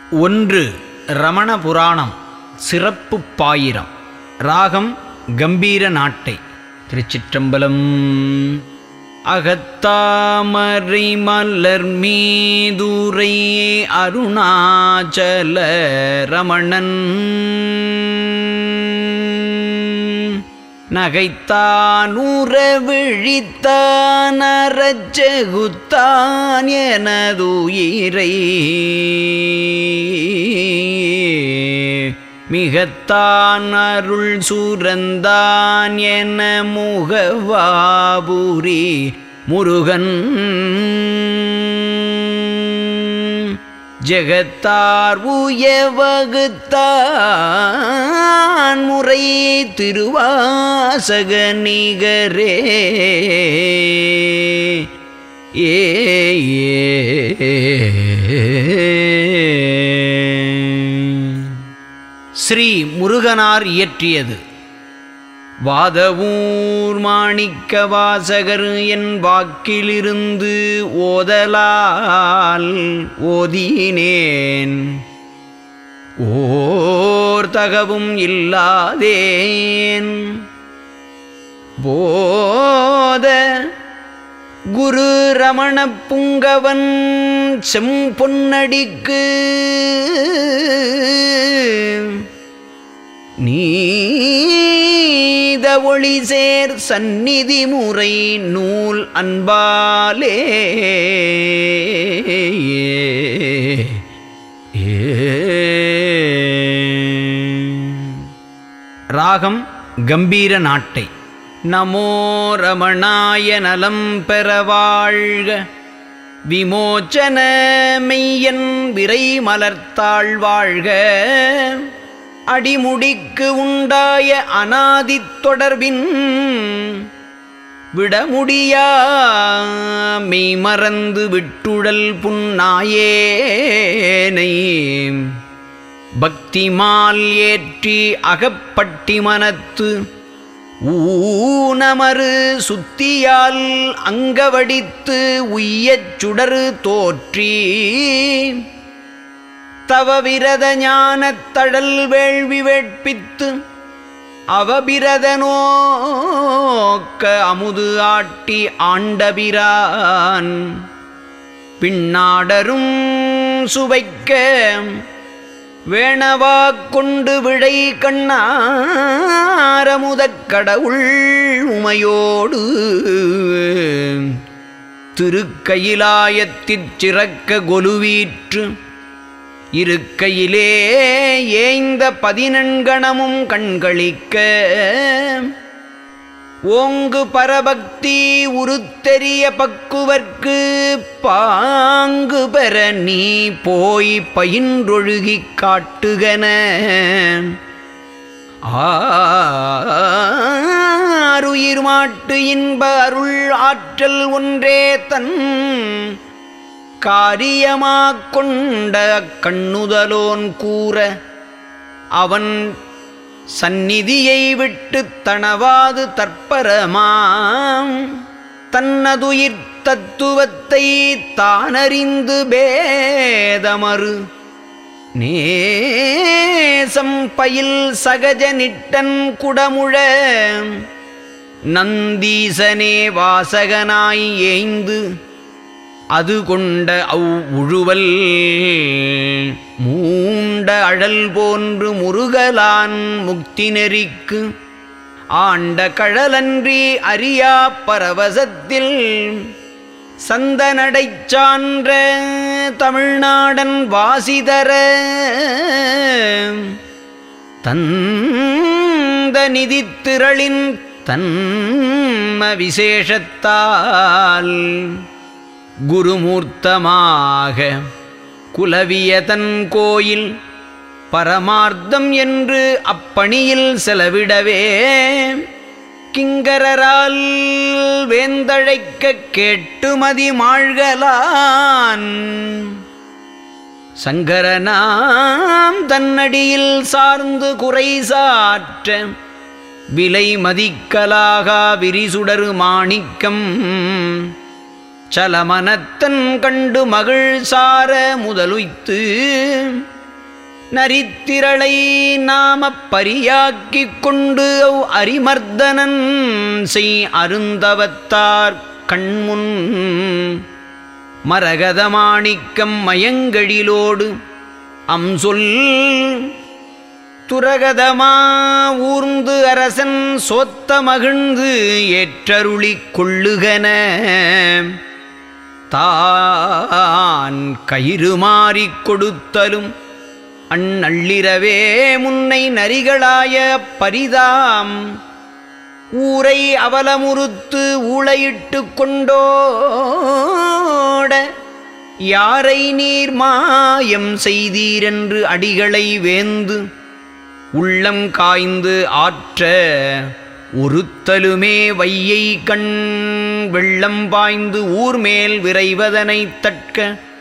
ஒன்று ரமண புராணம் சிறப்பு பாயிரம் ராகம் கம்பீர நாட்டை திருச்சிற்றம்பலம் அகத்தாமரை மலர் மீதுரை அருணாச்சல ரமணன் நகைத்தானுற விழித்தான் அறச்செகுத்தான் எனதுயிரை மிகத்தான் அருள் சுரந்தான் என முகவாபுரி முருகன் ஜெகத்தார் உயவகுத்தான் முறை திருவாசக நிகரே ஏ ஸ்ரீ முருகனார் இயற்றியது வாதவூர் மாணிக்க வாசகர் என் வாக்கிலிருந்து ஓதலால் ஓதினேன் ஓர் தகவும் இல்லாதேன் போத குரு ரமண புங்கவன் செம்பொன்னடிக்கு நீத ஒளி சேர் சந்நிதி முறை நூல் அன்பாலே ராகம் கம்பீர நாட்டை நமோ ரமணாய நலம் பெற வாழ்க விமோச்சன மெய்யன் விரை மலர்த்தாள் வாழ்க அடிமுடிக்கு உண்டாய அனாதித் தொடர்பின் விடமுடியா மெய் மறந்து விட்டுழல் புன்னாயேனை பக்திமால் ஏற்றி அகப்பட்டி மனத்து ஊனமறு சுத்தியால் அங்கவடித்து உய்யச் சுடரு தோற்றி தவவிரத ஞானத் தழல் வேள்வி வேட்பித்து அவபிரத நோக்க அமுது ஆட்டி ஆண்டபிரான் பின்னாடரும் சுவைக்க வேணவாக் கொண்டு விழை கண்ணாரமுதக் கடவுள் உமையோடு திருக்கையிலாயத்திற் சிறக்க கொலுவீற்று இருக்கையிலே ஏய்ந்த பதினெண்கணமும் கண்களிக்க ஓங்கு பரபக்தி உருத்தெரிய பக்குவர்க்கு பாங்கு பெற நீ போய் பயின்றொழுகிக் காட்டுகன ஆருயிர் மாட்டு இன்ப அருள் ஆற்றல் ஒன்றே தன் காரியமாக் கொண்ட கண்ணுதலோன் கூற அவன் சந்நிதியை விட்டு தணவாது தற்பரமாம் தன்னதுயிர் தத்துவத்தை தானறிந்து பேதமறு நேசம் பயில் சகஜ நிட்டன் குடமுழ நந்தீசனே வாசகனாய் ஏய்ந்து அது கொண்ட அவ் உழுவல் மூண்ட அழல் போன்று முருகலான் முக்தி நெறிக்கு ஆண்ட கழலன்றி அறியா பரவசத்தில் சந்தனடைச் சான்ற தமிழ்நாடன் வாசிதர தந்த நிதித்திரளின் தன்ம விசேஷத்தால் குருமூர்த்தமாக குலவிய தன் கோயில் பரமார்த்தம் என்று அப்பணியில் செலவிடவே கிங்கரரால் வேந்தழைக்க கேட்டுமதி மாழ்கலான் சங்கரனாம் தன்னடியில் சார்ந்து குறை சாற்ற விலை மதிக்கலாகா விரிசுடரு மாணிக்கம் சலமனத்தன் கண்டு மகிழ் சார முதலுய்த்து நரித்திரளை நாமப் பரியாக்கிக் கொண்டு அவ் அரிமர்தனன் செய் அருந்தவத்தார் கண்முன் மரகதமாணிக்கம் மயங்கழிலோடு அம்சொல் துரகதமா ஊர்ந்து அரசன் சோத்த மகிழ்ந்து ஏற்றருளிக் கொள்ளுகன தான் கயிறு மாறிக் கொடுத்தலும் அந்நள்ளிரவே முன்னை நரிகளாய பரிதாம் ஊரை அவலமுறுத்து ஊளையிட்டு கொண்டோட யாரை நீர் மாயம் செய்தீரென்று அடிகளை வேந்து உள்ளம் காய்ந்து ஆற்ற ஒருத்தலுமே வையை கண் வெள்ளம் பாய்ந்து ஊர்மேல் விரைவதனைத் தட்க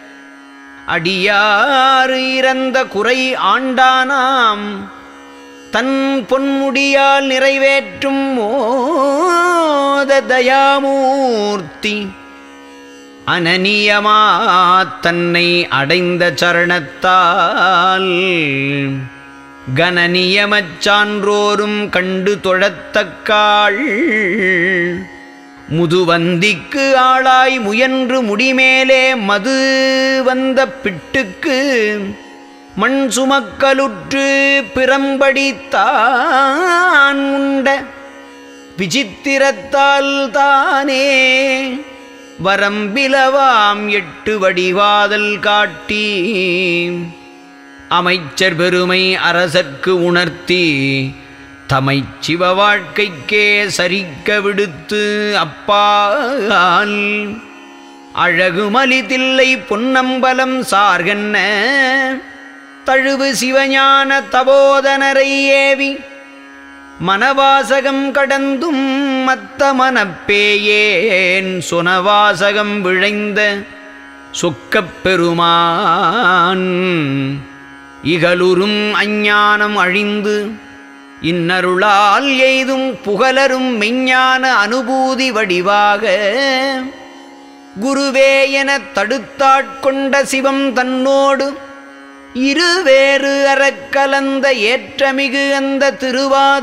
அடியாறு இறந்த குறை ஆண்டானாம் தன் பொன்முடியால் நிறைவேற்றும் மோத தயாமூர்த்தி அனனியமா தன்னை அடைந்த சரணத்தால் கனநியமச் சான்றோரும் கண்டு தொழத்தக்காள் முதுவந்திக்கு ஆளாய் முயன்று முடிமேலே மது வந்த பிட்டுக்கு மண் சுமக்கலுற்று பிறம்படித்தான் உண்ட விசித்திரத்தால் தானே வரம்பிலவாம் எட்டு வடிவாதல் காட்டி அமைச்சர் பெருமை அரசர்க்கு உணர்த்தி தமைச் சிவ வாழ்க்கைக்கே சரிக்க விடுத்து அப்பால் அழகுமலி தில்லை பொன்னம்பலம் சார்கன்ன தழுவு சிவஞான தபோதனரை ஏவி மனவாசகம் கடந்தும் மத்த மனப்பேயேன் சுனவாசகம் விழைந்த சொக்கப் பெருமான் இகலுறும் அஞ்ஞானம் அழிந்து இன்னருளால் எய்தும் புகழரும் மெஞ்ஞான அனுபூதி வடிவாக குருவே எனத் தடுத்தாட்கொண்ட சிவம் தன்னோடு இருவேறு அறக்கலந்த ஏற்றமிகு அந்த திருவாத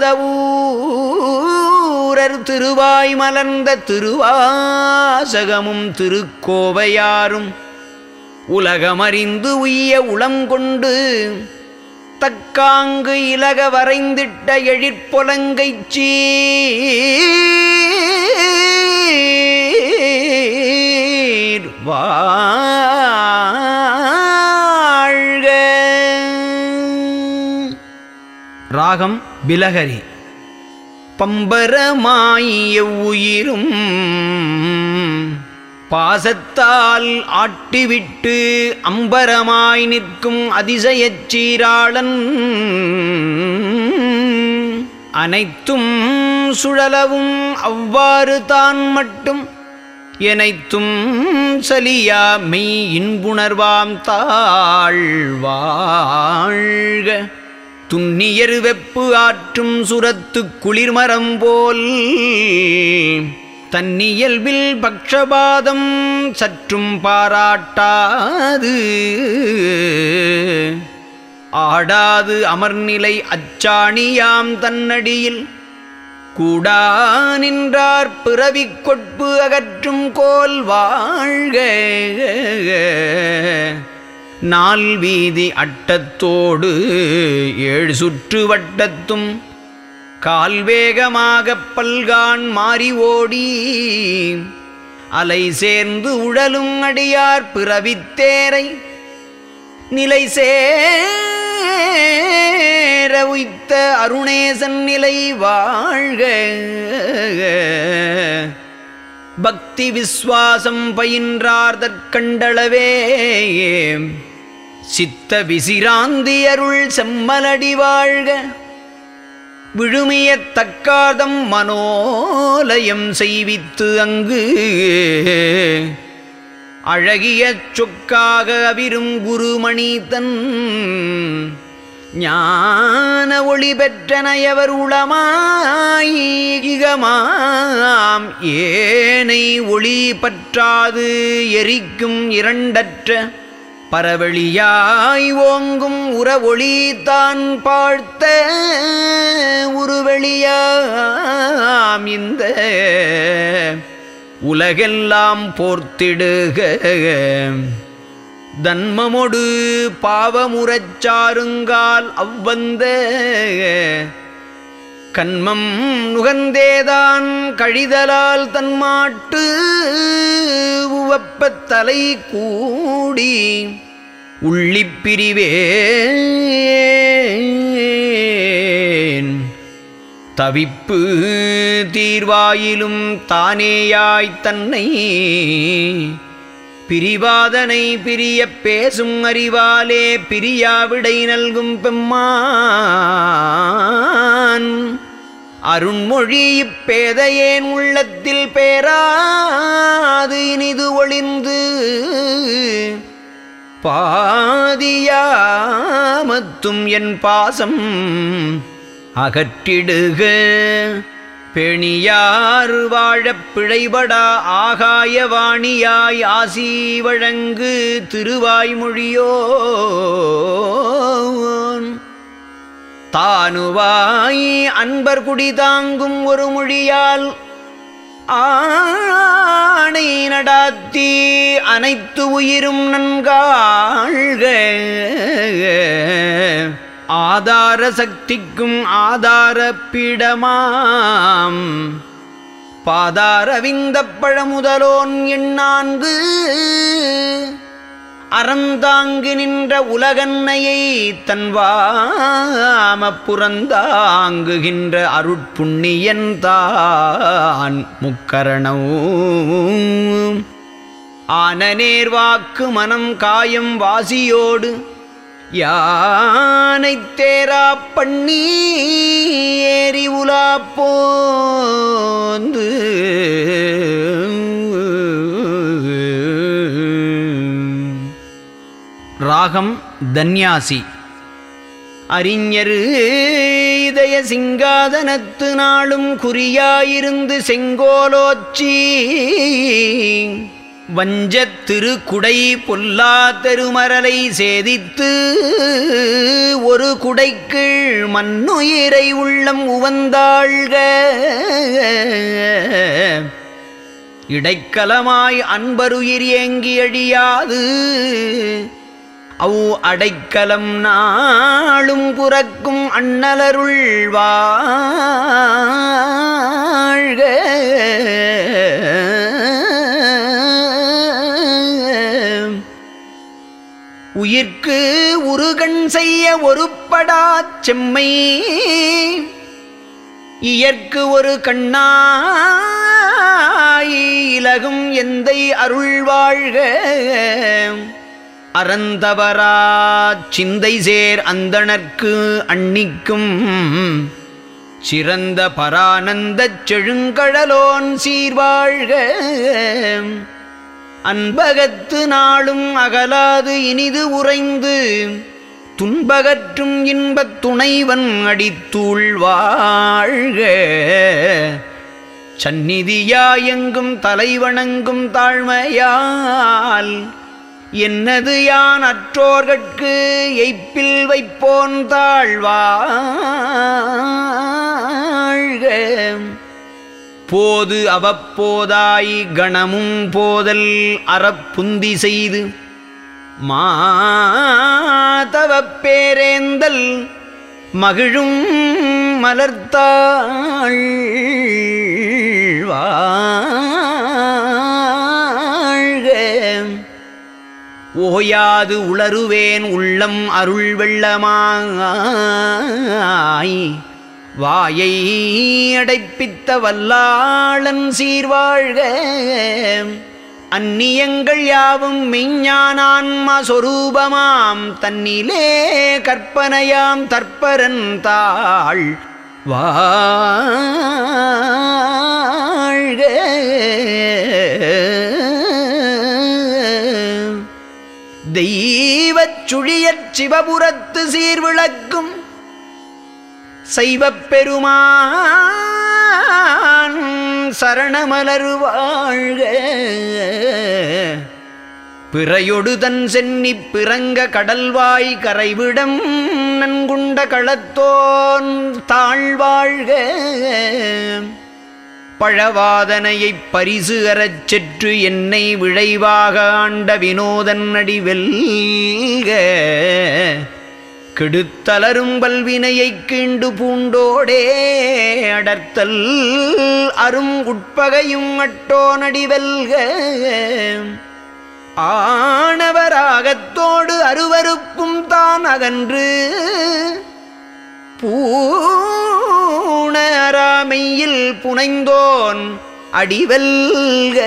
ஊரர் திருவாய் மலர்ந்த திருவாசகமும் திருக்கோவையாரும் உலகமறிந்து உய்ய உளம் கொண்டு தக்காங்கு இலக வரைந்திட்ட எழிற்பொலங்கைச் சீர் வாழ்க ராகம் பிலகரி பம்பரமாய் எவ்வுயிரும் பாசத்தால் ஆட்டிவிட்டு அம்பரமாய் நிற்கும் அதிசயச் சீராளன் அனைத்தும் சுழலவும் அவ்வாறு தான் மட்டும் எனைத்தும் சலியா மெய் இன்புணர்வாம் தாழ்வாழ்க துன்னியர் வெப்பு ஆற்றும் சுரத்து குளிர்மரம் போல் தன்னியல்பில் பக்ஷபாதம் சற்றும் பாராட்டாது ஆடாது அமர்நிலை அச்சாணியாம் தன்னடியில் கூடா நின்றார் பிறவிக் கொட்பு அகற்றும் கோல் வாழ்க நால் வீதி அட்டத்தோடு ஏழு சுற்று வட்டத்தும் கால்வேகமாகப் பல்கான் மாறி ஓடி அலை சேர்ந்து உழலும் அடியார் பிறவித்தேரை நிலை சேர உய்த்த அருணேசன் நிலை வாழ்க பக்தி விஸ்வாசம் பயின்றார்தற்கண்டளவே சித்த விசிராந்தி அருள் செம்மலடி வாழ்க விழுமிய தக்காதம் மனோலயம் செய்வித்து அங்கு அழகிய சொக்காக அவிரும் குருமணி தன் ஞான ஒளி பெற்றனையவர் உளமாயிகமாம் ஏனை ஒளி பற்றாது எரிக்கும் இரண்டற்ற பரவெளியாய் ஓங்கும் உறவொளி தான் பார்த்த உருவெளியாம் இந்த உலகெல்லாம் போர்த்திடுக தன்மமொடு பாவமுறச் சாருங்கால் அவ்வந்த கண்மம் நுகர்ந்தேதான் கழிதலால் தன்மாட்டு உவப்பத் தலை கூடி உள்ளிப்பிரிவேன் தவிப்பு தீர்வாயிலும் தானேயாய்த் தன்னை பிரிவாதனை பிரிய பேசும் அறிவாலே பிரியாவிடை நல்கும் பெம்மான் அருண்மொழி இப்பேதையேன் உள்ளத்தில் பேராது இனிது ஒளிந்து பாதியாமத்தும் என் பாசம் அகற்றிடுக பெணியார் வாழப் பிழைபடா ஆகாய வாணியாய் ஆசி வழங்கு திருவாய்மொழியோன் தானுவாய் அன்பர் குடி தாங்கும் ஒரு மொழியால் ஆணை நடாத்தி அனைத்து உயிரும் நன்காழ்க ஆதார சக்திக்கும் ஆதார பீடமாம் பாதாரவிந்த பழமுதலோன் எண்ணான்கு அறந்தாங்கு நின்ற உலகன்னையை தன்வாம புறந்தாங்குகின்ற அருட்புண்ணியன் தான் முக்கரணவும் ஆன நேர்வாக்கு மனம் காயம் வாசியோடு யானைத் தேரா பண்ணி ஏறி உலா போந்து ராகம் தன்யாசி அறிஞரு இதய சிங்காதனத்து நாளும் குறியாயிருந்து செங்கோலோச்சி வஞ்சத் திருக்குடை பொல்லா தெருமரலை சேதித்து ஒரு குடைக்கீழ் மண்ணுயிரை உள்ளம் உவந்தாள்க இடைக்கலமாய் அன்பருயிர் ஏங்கி அழியாது அவ் அடைக்கலம் நாளும் புறக்கும் அண்ணலருள் வாழ்க உயிர்க்கு உருகண் செய்ய ஒருப்படாச் செம்மை இயற்கு ஒரு கண்ணாய் இலகும் எந்தை அருள் வாழ்க அறந்தவரா சிந்தை சேர் அந்தணர்க்கு அன்னிக்கும் சிறந்த பரானந்தச் செழுங்கடலோன் சீர்வாழ்க அன்பகத்து நாளும் அகலாது இனிது உறைந்து துன்பகற்றும் இன்பத் துணைவன் அடித்தூள் வாழ்க சந்நிதியாயெங்கும் தலைவணங்கும் தாழ்மையால் என்னது யான் அற்றோர்கட்கு எய்ப்பில் வைப்போன் தாழ்வாழ்க போது அவப்போதாய் கணமும் போதல் அறப்புந்தி செய்து மாதவப் பேரேந்தல் மகிழும் மலர்த்தாள் வாழ்க ஓயாது உளருவேன் உள்ளம் அருள் வெள்ளமாய் வாயை அடைப்பித்த வல்லாளன் சீர்வாழ்க அந்நியங்கள் யாவும் மெய்ஞானான்மா சொரூபமாம் தன்னிலே கற்பனையாம் தற்பரன் தாள் வாழ்க தெய்வச் சுழியற் சிவபுரத்து சீர்விளக்கும் சைவப் பெருமான் சரணமலர் வாழ்க பிறையொடு தன் சென்னிப் பிறங்க கடல்வாய் கரைவிடம் நன்குண்ட களத்தோன் தாழ்வாழ்க பழவாதனையைப் பரிசு அறச் செற்று என்னை விழைவாக ஆண்ட வினோதன் அடிவெல்க கெடுத்தலரும் பல்வினையைக் கீண்டு பூண்டோடே அடர்த்தல் அரும் உட்பகையும் அட்டோனடிவெல்க ஆணவராகத்தோடு அருவருப்பும் தான் அகன்று பூண அறாமையில் புனைந்தோன் அடிவல்க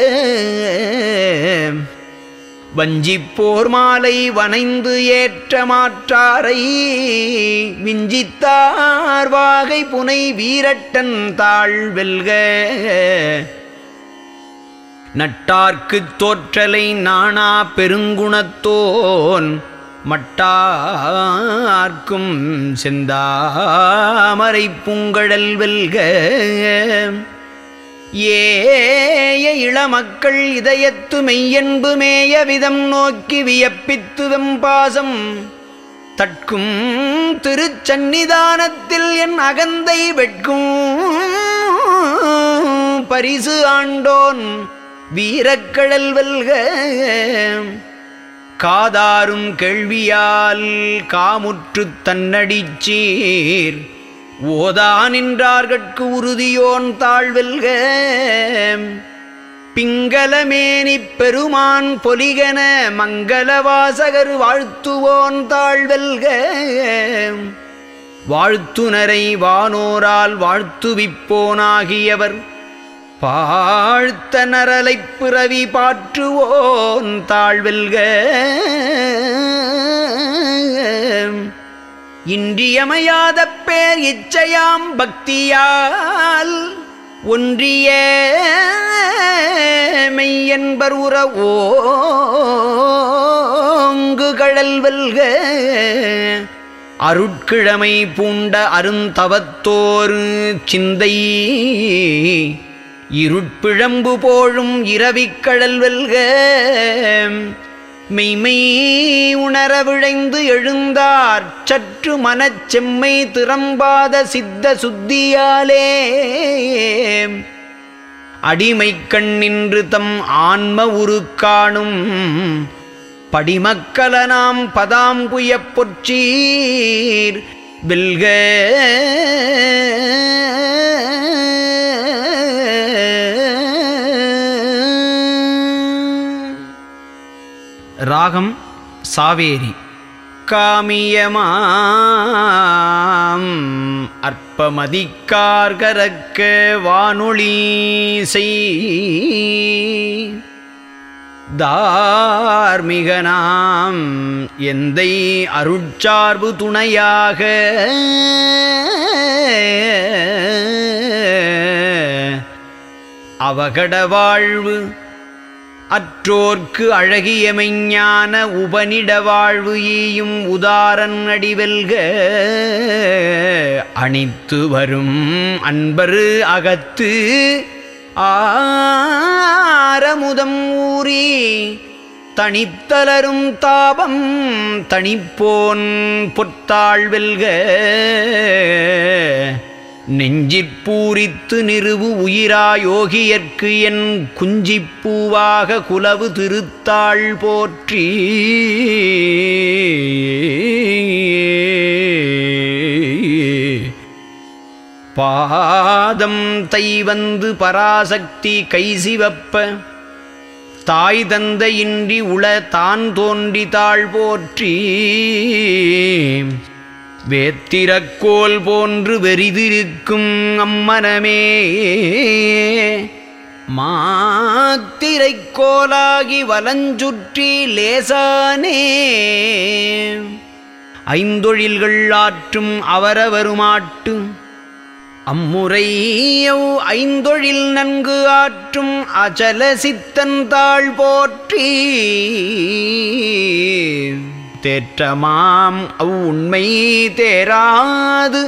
வஞ்சிப்போர் மாலை வனைந்து ஏற்ற மாற்றாரை விஞ்சித்தார் வாகை புனை வீரட்டன் தாழ்வெல்க நட்டார்க்குத் தோற்றலை நாணா பெருங்குணத்தோன் மட்டார்க்கும் செந்தாமரை பூங்கழல் வெல்க ஏய இளமக்கள் இதயத்து மெய்யன்பு மேய விதம் நோக்கி வியப்பித்து வெம்பாசம் தட்கும் திருச்சன்னிதானத்தில் என் அகந்தை வெட்கும் பரிசு ஆண்டோன் வீரக்கழல் வெல்க காதாரும் கேள்வியால் காமுற்றுத் தன்னடிச்சீர் ஓதா நின்றார்கட்கு உறுதியோன் தாழ்வெல்க பிங்களமேனிப் பெருமான் பொலிகன மங்களவாசகர் வாழ்த்துவோன் தாழ்வெல்க வாழ்த்துனரை வானோரால் வாழ்த்துவிப்போனாகியவர் பாழ்த்த நரலைப் பிறவி பாற்றுவோன் தாழ்வெல்க இன்றியமையாத பேர் இச்சையாம் பக்தியால் ஒன்றிய மெய்யன்பர் உற ஓங்கு கழல் வெல்க அருட்கிழமை பூண்ட அருந்தவத்தோர் சிந்தை இருட்பிழம்பு போழும் இரவிக்கழல் வெல்க மெய்மை உணர விழைந்து எழுந்தார் சற்று மனச்செம்மை திறம்பாத சித்த சுத்தியாலே அடிமை கண்ணின்று தம் ஆன்ம உரு காணும் படிமக்கலனாம் பதாம்புயப் பொற்றீர் வெல்க ராகம் சாவேரி காமியமாம் அற்பமதிக்கார்கரக்க வானொளி செய் தார்மிகனாம் எந்தை அருட்சார்பு துணையாக அவகட வாழ்வு அற்றோர்க்கு அழகிய மெஞ்ஞான உபனிட வாழ்வு ஈயும் உதாரன் அடிவெல்க அணித்து வரும் அன்பரு அகத்து ஆரமுதம் ஊறி தனித்தலரும் தாபம் தனிப்போன் பொத்தாள் வெல்க நெஞ்சிற் பூரித்து நிறுவு உயிராயோகியற்கு என் குஞ்சிப்பூவாக குலவு திருத்தாள் போற்றி பாதம் தை வந்து பராசக்தி கைசிவப்ப தாய் தந்தையின்றி உள தான் தோன்றி தாழ் போற்றி வேத்திரக்கோல் போன்று வெறிதிருக்கும் அம்மனமே மாத்திரைக் கோலாகி வலஞ்சுற்றி லேசானே ஐந்தொழில்கள் ஆற்றும் அவரவருமாட்டு அம்முறையவ் ஐந்தொழில் நன்கு ஆற்றும் அச்சல சித்தந்தாள் போற்றி தேற்றமாம் அவ் உண்மை தேராது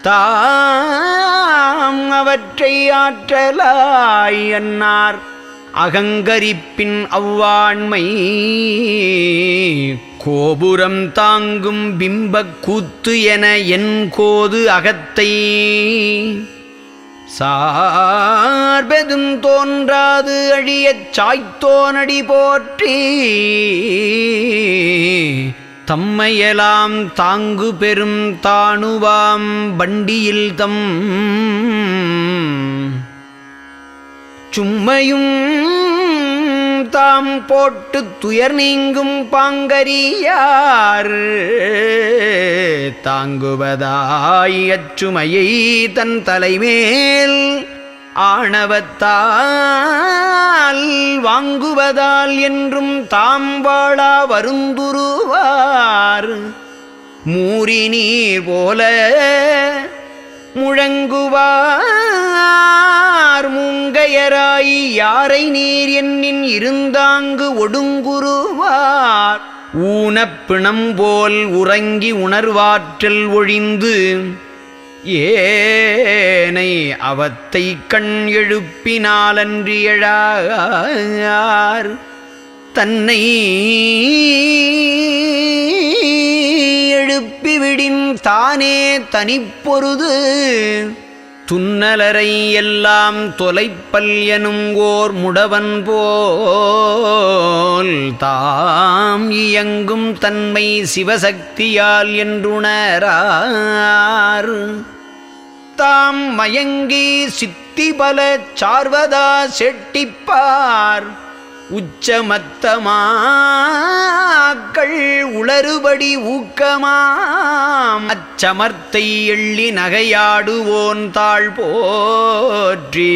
தாம் அவற்றை ஆற்றலாய் அன்னார் அகங்கரிப்பின் அவ்வாண்மை கோபுரம் தாங்கும் பிம்பக் கூத்து என என் கோது அகத்தை சார்பெதும் தோன்றாது அழியச் சாய்த்தோனடி போற்றி தம்மையெலாம் தாங்கு பெரும் தாணுவாம் வண்டியில் தம் சும்மையும் தாம் போட்டு துயர் நீங்கும் பாங்கரியார் தாங்குவதாய் அச்சுமையை தன் தலைமேல் ஆணவத்தால் வாங்குவதால் என்றும் தாம் வாழா வருந்துருவார் மூரி நீர் போல முழங்குவார் மூங்கையராய் யாரை நீர் என்னின் இருந்தாங்கு ஒடுங்குருவார் ஊனப்பிணம் போல் உறங்கி உணர்வாற்றல் ஒழிந்து ஏனை அவத்தை கண் எழுப்பினாலன்றி எழார் தன்னை எழுப்பிவிடின் தானே தனிப்பொருது துன்னலரை எல்லாம் தொலைப்பல் எனும் ஓர் முடவன் போல் தாம் இயங்கும் தன்மை சிவசக்தியால் என்றுணரார் தாம் மயங்கி சித்தி பல சார்வதா செட்டிப்பார் உச்சமத்தமாக்கள் உளறுபடி ஊக்கமாம் அச்சமர்த்தை எள்ளி நகையாடுவோன் தாழ் போற்றி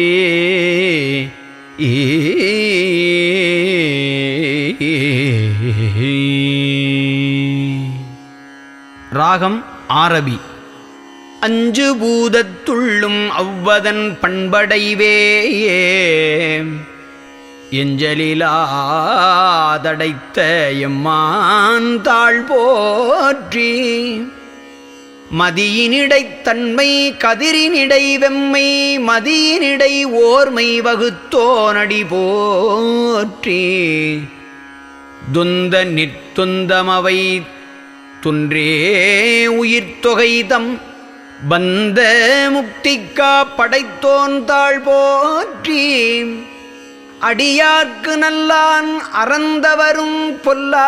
ராகம் ஆரபி அஞ்சு பூதத்துள்ளும் அவ்வதன் பண்படைவேயே எஞ்சலிலாதடைத்த எம்மான் தாழ் போற்றி மதியினிடைத் தன்மை கதிரினிடை வெம்மை மதியினிடை ஓர்மை வகுத்தோனடி போற்றி துந்த நிற்துந்தமவை துன்றே உயிர்த்தொகைதம் பந்த முக்திக்கா படைத்தோன் தாழ் போற்றி அடியார்க்கு நல்லான் அறந்தவரும் பொல்லா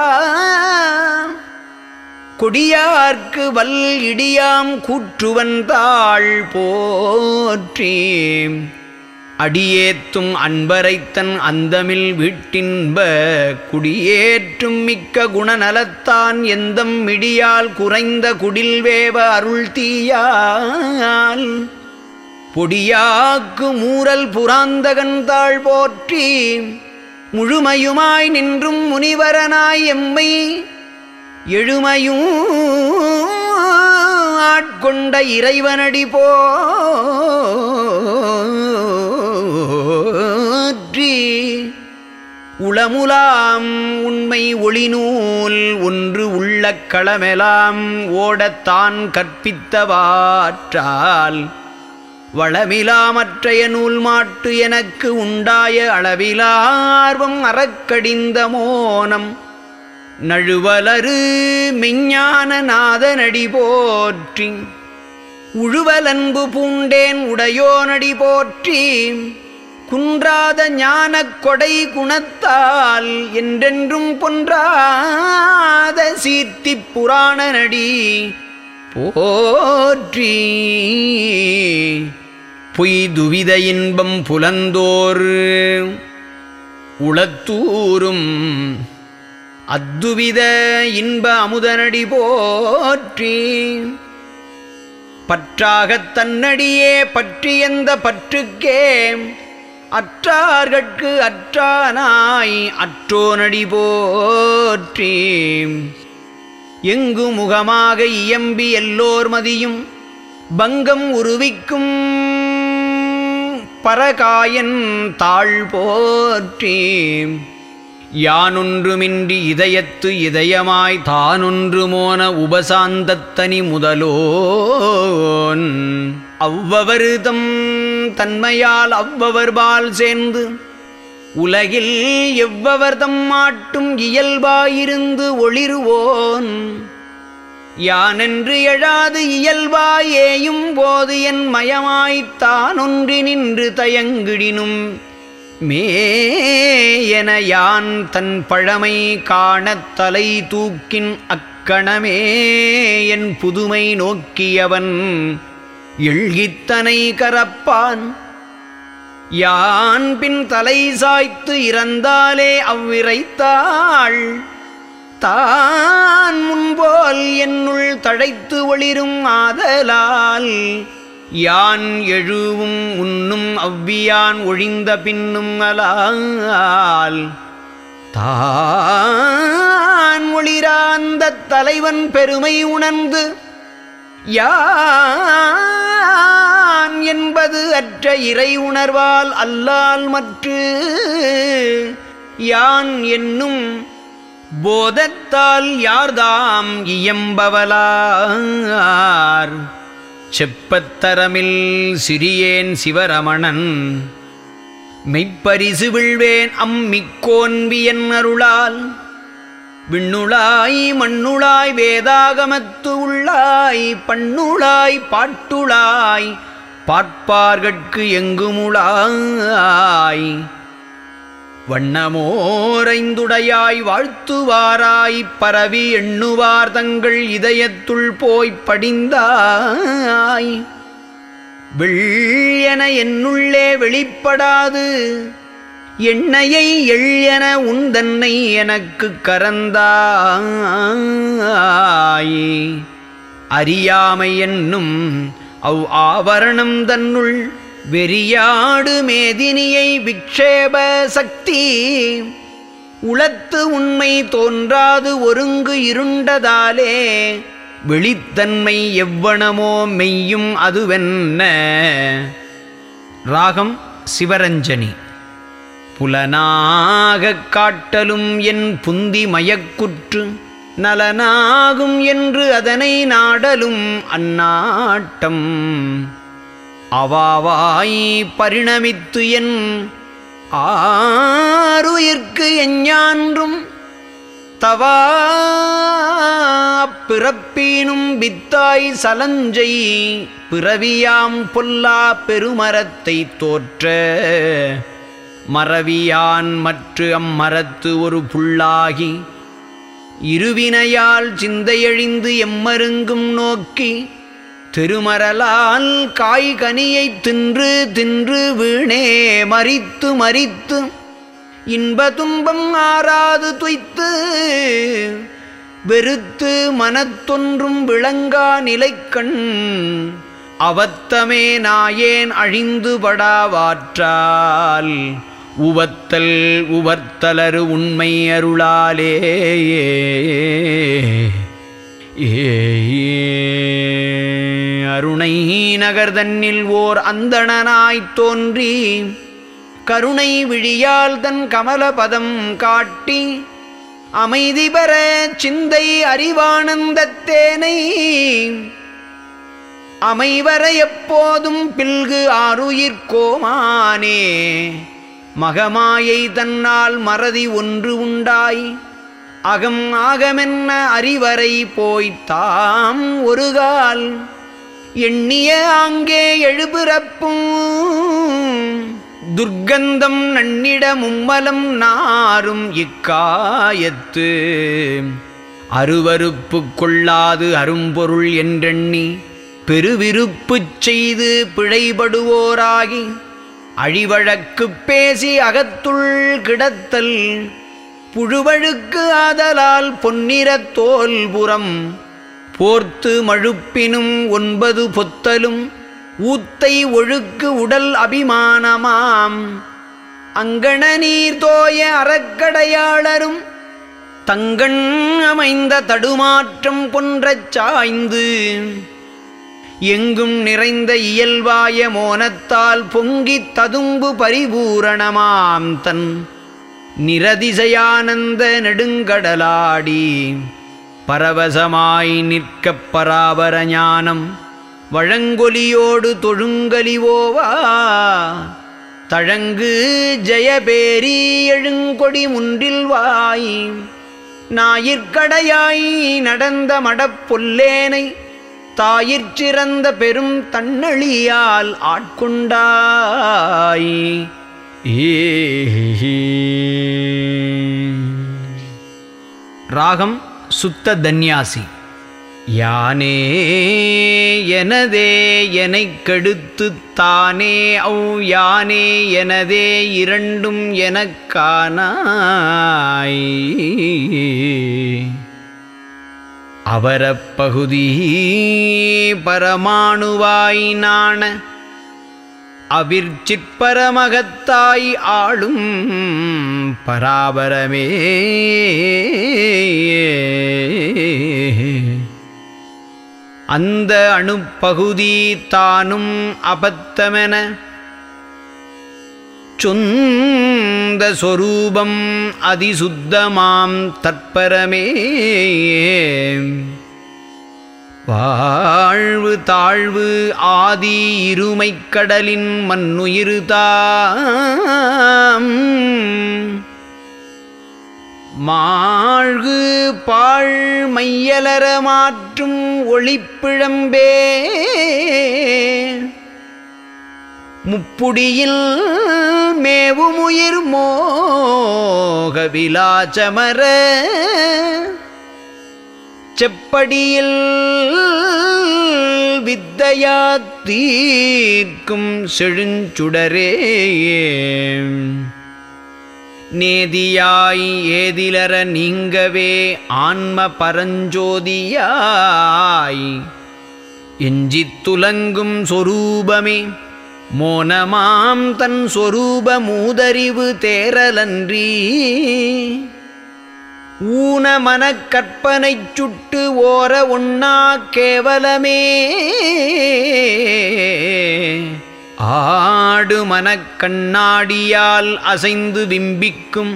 கொடியார்க்கு வல் இடியாம் கூற்றுவந்தாள் போற்றி அடியேத்தும் அன்பரைத்தன் அந்தமில் வீட்டின்ப குடியேற்றும் மிக்க குணநலத்தான் எந்தம் மிடியால் குறைந்த குடில் வேவ அருள் தீயால் பொடியாக்கு மூரல் புராந்தகன் தாழ் போற்றி முழுமையுமாய் நின்றும் முனிவரனாய் எம்மை எழுமையும் ஆட்கொண்ட இறைவனடி போற்றி உளமுலாம் உண்மை ஒளிநூல் ஒன்று உள்ள களமெலாம் ஓடத்தான் கற்பித்தவாற்றால் வளமிலாமற்றைய நூல் மாட்டு எனக்கு உண்டாய அளவிலார்வம் அறக்கடிந்த மோனம் நழுவலரு மெஞ்ஞான நாதனடி போற்றி உழுவலன்பு பூண்டேன் உடையோனடி போற்றி குன்றாத ஞானக் கொடை குணத்தால் என்றென்றும் பொன்றாத சீர்த்திப் புராணனடி போற்றி பொய் துவித இன்பம் புலந்தோர் உளத்தூரும் அத்துவித இன்ப அமுதனடி போற்றி பற்றாகத் தன்னடியே பற்றி எந்த பற்றுக்கே அற்றார்கட்கு அற்றானாய் அற்றோனடி போற்றி எங்கு முகமாக இயம்பி எல்லோர் மதியும் பங்கம் உருவிக்கும் பரகாயன் தாழ் போற்றி யானொன்றுமின்றி இதயத்து இதயமாய் தானொன்று மோன உபசாந்தத்தனி முதலோன் அவ்வவர் தம் தன்மையால் அவ்வவர் பால் சேர்ந்து உலகில் எவ்வவர்தம் மாட்டும் இயல்பாயிருந்து ஒளிருவோன் யானென்று எழாது இயல்பாயேயும் போது என் மயமாய்த்தானொன்றி நின்று தயங்கிடினும் மேயென யான் தன் பழமை காணத் தலை தூக்கின் அக்கணமே என் புதுமை நோக்கியவன் எழ்கித்தனை கரப்பான் யான் பின் தலை சாய்த்து இறந்தாலே அவ்விரைத்தாள் தான் முன்போல் என்னுள் தழைத்து ஒளிரும் ஆதலால் யான் எழுவும் உன்னும் அவ்வியான் ஒழிந்த பின்னும் அலால் தான் ஒளிராந்த தலைவன் பெருமை உணர்ந்து யான் என்பது அற்ற இறை உணர்வால் அல்லால் மற்று யான் என்னும் போதத்தால் யார்தாம் இயம்பவலார் செப்பத்தரமில் சிறியேன் சிவரமணன் மெய்ப்பரிசு விழ்வேன் அம்மிக்கோன்பியன் அருளால் விண்ணுளாய் மண்ணுளாய் வேதாகமத்து உள்ளாய் பண்ணுளாய் பாட்டுளாய் பாட்பார்கட்கு எங்குமுளாய் வண்ணமோரைந்துடையாய் வாழ்த்துவாராய் பரவி எண்ணுவார் தங்கள் இதயத்துள் போய்ப் படிந்தாய் வெள்ளென என்னுள்ளே வெளிப்படாது எண்ணெயை எள்என உந்தன்னை எனக்கு கரந்தாய் அறியாமை என்னும் அவ் ஆவரணம் தன்னுள் வெறியாடு மேதினியை விக்ஷேப சக்தி உளத்து உண்மை தோன்றாது ஒருங்கு இருண்டதாலே வெளித்தன்மை எவ்வனமோ மெய்யும் அதுவென்ன ராகம் சிவரஞ்சனி புலனாகக் காட்டலும் என் புந்தி மயக்குற்று நலனாகும் என்று அதனை நாடலும் அந்நாட்டம் அவாவாய் பரிணமித்து என் ஆருயிர்க்கு எஞ்ஞான்றும் தவா பிறப்பீனும் வித்தாய் சலஞ்சை பிறவியாம் பொல்லா பெருமரத்தை தோற்ற மறவியான் மற்று அம்மரத்து ஒரு புல்லாகி இருவினையால் சிந்தையழிந்து எம்மருங்கும் நோக்கி திருமரலால் காய் கனியைத் தின்று தின்று வீணே மறித்து மறித்து இன்ப துன்பம் ஆறாது துய்த்து வெறுத்து மனத்தொன்றும் விளங்கா நிலைக்கண் அவத்தமே நாயேன் அழிந்து படாவாற்றால் உவத்தல் உவர்த்தலரு உண்மை அருளாலே ஏ அருணை நகர் தன்னில் ஓர் அந்தணனாய்த் தோன்றி கருணை விழியால் தன் கமலபதம் காட்டி அமைதி பெற சிந்தை அறிவானந்தத்தேனை அமைவர எப்போதும் பில்கு ஆருயிர்கோமானே மகமாயை தன்னால் மறதி ஒன்று உண்டாய் அகம் ஆகமென்ன அறிவரை போய்த் தாம் ஒருகால் எண்ணிய ஆங்கே எழுபிறப்பும் துர்க்கந்தம் நன்னிட மும்மலம் நாரும் இக்காயத்து அருவருப்பு கொள்ளாது அரும்பொருள் என்றெண்ணி பெருவிருப்புச் செய்து பிழைபடுவோராகி அழிவழக்குப் பேசி அகத்துள் கிடத்தல் புழுவழுக்கு ஆதலால் பொன்னிறத் தோல்புறம் போர்த்து மழுப்பினும் ஒன்பது பொத்தலும் ஊத்தை ஒழுக்கு உடல் அபிமானமாம் அங்கண நீர் தோய அறக்கடையாளரும் தங்கண் அமைந்த தடுமாற்றம் பொன்றச் சாய்ந்து எங்கும் நிறைந்த இயல்பாய மோனத்தால் பொங்கித் ததும்பு பரிபூரணமாம் தன் நிரதிசயானந்த நெடுங்கடலாடி பரவசமாய் நிற்கப் பராபர ஞானம் வழங்கொலியோடு தொழுங்கலிவோவா தழங்கு ஜெயபேரி எழுங்கொடி முன்றில் வாய் ஞாயிற்கடையாய் நடந்த மடப்பொல்லேனை தாயிற்சிறந்த பெரும் தன்னழியால் ஆட்கொண்டாய் ராகம் சுத்த தன்யாசி யானே எனதே எனைக் கெடுத்துத் தானே ஔ யானே எனதே இரண்டும் எனக்கானாய் அவரப்பகுதி பரமாணுவாய் நாண அவிர்ச்சிற்பரமகத்தாய் ஆளும் பராபரமே அந்த அணுப்பகுதி தானும் அபத்தமென சொந்த சொரூபம் அதிசுத்தமாம் தற்பரமே வாழ்வு தாழ்வு ஆதி இருமைக் கடலின் மண்ணுயிரு தாம் மாழ்கு பாழ் மையலர மாற்றும் ஒளிப்பிழம்பே முப்புடியில் மேவுமுயிர் மோக விலாச்சமர செப்படியில் வித்தையா தீர்க்கும் செழுஞ்சுடரே நேதியாய் ஏதிலர நீங்கவே ஆன்ம பரஞ்சோதியாய் எஞ்சித் துலங்கும் சொரூபமே மோனமாம் தன் சொரூப மூதறிவு தேரலன்றி ஊன மனக் கற்பனைச் சுட்டு ஓர ஒண்ணா கேவலமே ஆடு மனக் கண்ணாடியால் அசைந்து விம்பிக்கும்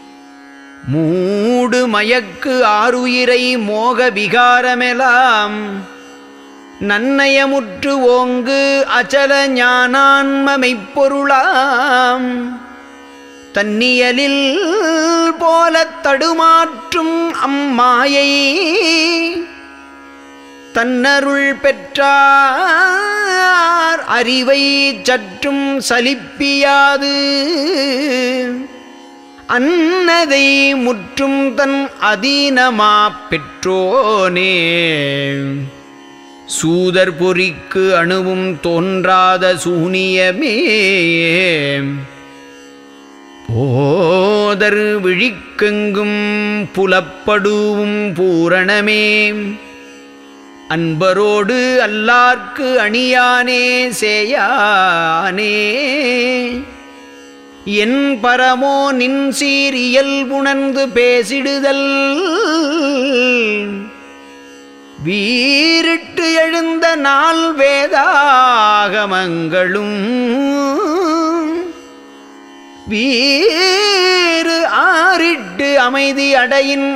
மூடு மயக்கு ஆறுயிரை மோக விகாரமெலாம் நன்னயமுற்று ஓங்கு அச்சல ஞானான்மமைப் பொருளாம் தன்னியலில் போலத் தடுமாற்றும் அம்மாயை தன்னருள் பெற்றார் அறிவை சற்றும் சலிப்பியாது அன்னதை முற்றும் தன் அதீனமா பெற்றோனே சூதர் பொறிக்கு அணுவும் தோன்றாத சூனியமே போதர் விழிக்கெங்கும் புலப்படுவும் பூரணமே அன்பரோடு அல்லார்க்கு அணியானே சேயானே என் பரமோ நின் சீர் இயல்புணர்ந்து பேசிடுதல் வீரிட்டு எழுந்த நாள் வேதாகமங்களும் வீறு ஆறிட்டு அமைதி அடையின்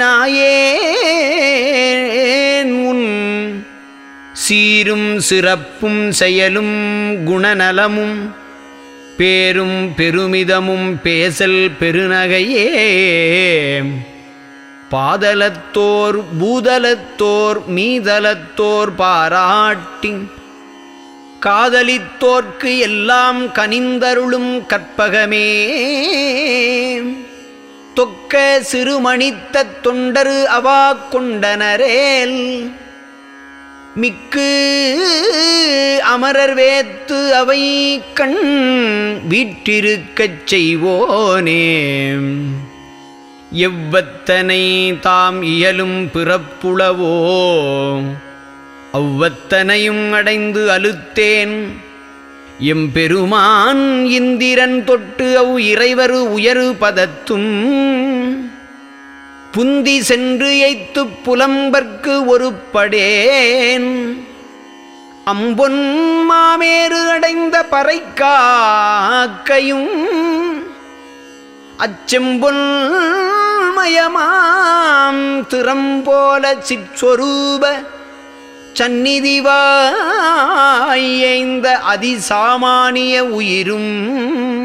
அடிநாயேன் உன் சீரும் சிறப்பும் செயலும் குணநலமும் பேரும் பெருமிதமும் பேசல் பெருநகையே பாதலத்தோர் பூதலத்தோர் மீதலத்தோர் பாராட்டி காதலித்தோர்க்கு எல்லாம் கனிந்தருளும் கற்பகமே தொக்க சிறுமணித்த தொண்டரு அவா கொண்டனரேல் மிக்கு அமரர் வேத்து அவை கண் வீற்றிருக்கச் செய்வோனே எவ்வத்தனை தாம் இயலும் பிறப்புளவோ அவ்வத்தனையும் அடைந்து அலுத்தேன் எம்பெருமான் இந்திரன் தொட்டு அவ் இறைவரு உயரு பதத்தும் புந்தி சென்று எய்த்துப் புலம்பற்கு ஒருப்படேன் அம்பொன் மாமேறு அடைந்த பறைக்காக்கையும் அச்செம்பொன் மயமாம் திறம்போல சிற்சொரூப சந்நிதிவாய்ந்த அதிசாமானிய உயிரும்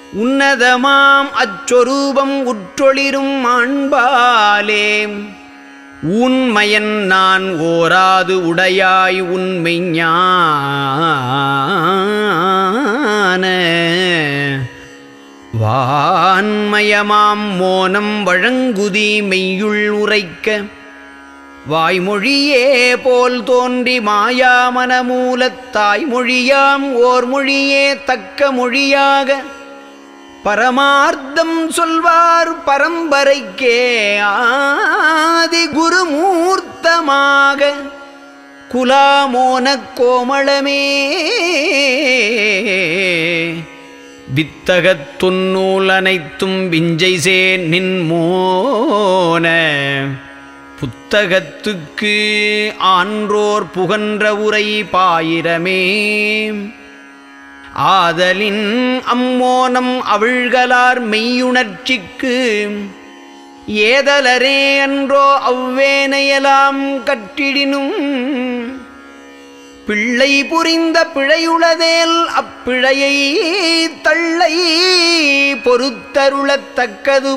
உன்னதமாம் அச்சொரூபம் உற்றொளிரும் மாண்பாலே உன்மயன் நான் ஓராது உடையாய் உண்மை ஞான வான்மயமாம் மோனம் வழங்குதி மெய்யுள் உரைக்க வாய்மொழியே போல் தோன்றி மாயாமனமூலத் தாய்மொழியாம் ஓர் மொழியே தக்க மொழியாக பரமார்த்தம் சொல்வார் பரம்பரைக்கே ஆதி குருமூர்த்தமாக குலாமோனக் கோமளமே வித்தகத் துன்னூல் அனைத்தும் விஞ்சை சேர் நின்மோன புத்தகத்துக்கு ஆன்றோர் புகன்ற உரை பாயிரமே ஆதலின் அம்மோனம் அவிழ்கலார் மெய்யுணர்ச்சிக்கு ஏதலரே அன்றோ அவ்வேனையலாம் கற்றிடினும் பிள்ளை புரிந்த பிழையுளதேல் அப்பிழையை தள்ளை பொறுத்தருளத்தக்கது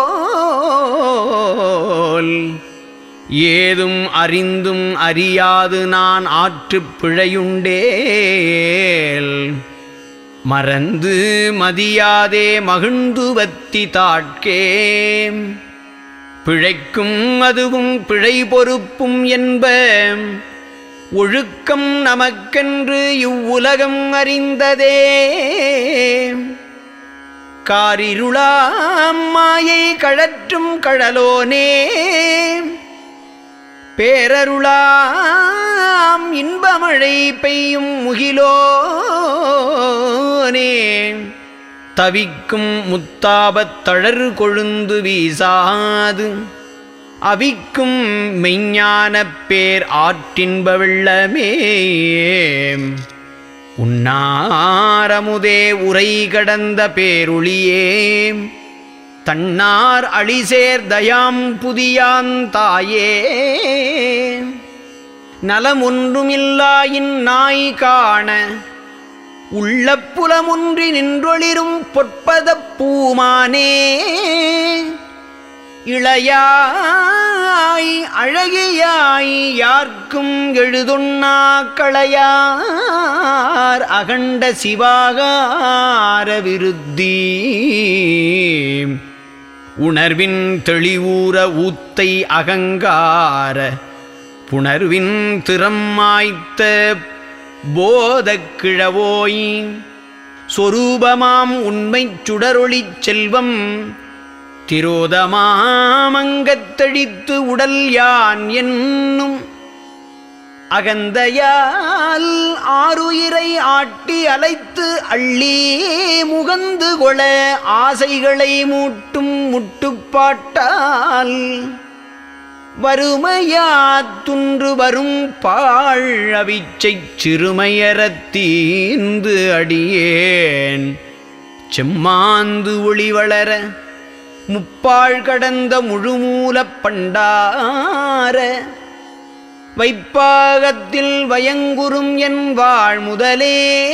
போல் ஏதும் அறிந்தும் அறியாது நான் ஆற்றுப் பிழையுண்டேல் மறந்து மதியாதே மகிழ்ந்து வத்தி தாட்கே பிழைக்கும் அதுவும் பிழை பொறுப்பும் என்ப ஒழுக்கம் நமக்கென்று இவ்வுலகம் அறிந்ததே காரிருளாம் மாயை கழற்றும் கழலோனே பேரருளாம் இன்பமழை பெய்யும் முகிலோனே தவிக்கும் முத்தாபத் தளர் கொழுந்து வீசாது அவிக்கும் மெய்ஞானப் பேர் ஆற்றின்ப வெள்ளமே உன்னாரமுதே உரை கடந்த பேருளியே தன்னார் அழிசேர் தயாம் புதியான் தாயே நலமொன்றுமில்லாயின் நாய் காண உள்ள புலமுன்றி நின்றொளிரும் பொற்பதப் பூமானே இளையாய் அழகியாய் யார்க்கும் எழுதுண்ணா களையார் அகண்ட சிவாகார விருத்தி உணர்வின் தெளிவூர ஊத்தை அகங்கார புணர்வின் திறம் மாய்த்த போதக் கிழவோய் சொரூபமாம் உண்மைச் சுடரொளிச் செல்வம் திரோதமாமங்கத்தழித்து உடல் யான் என்னும் அகந்தையால் ஆறுயிரை ஆட்டி அலைத்து அள்ளி முகந்து கொள ஆசைகளை மூட்டும் முட்டுப்பாட்டால் வறுமையாத்துன்று வரும் பாழ் அவிச்சைச் சிறுமையறத்தீந்து அடியேன் செம்மாந்து ஒளி வளர முப்பாழ் கடந்த முழுமூலப் பண்டார வைப்பாகத்தில் வயங்குறும் என் வாழ் முதலே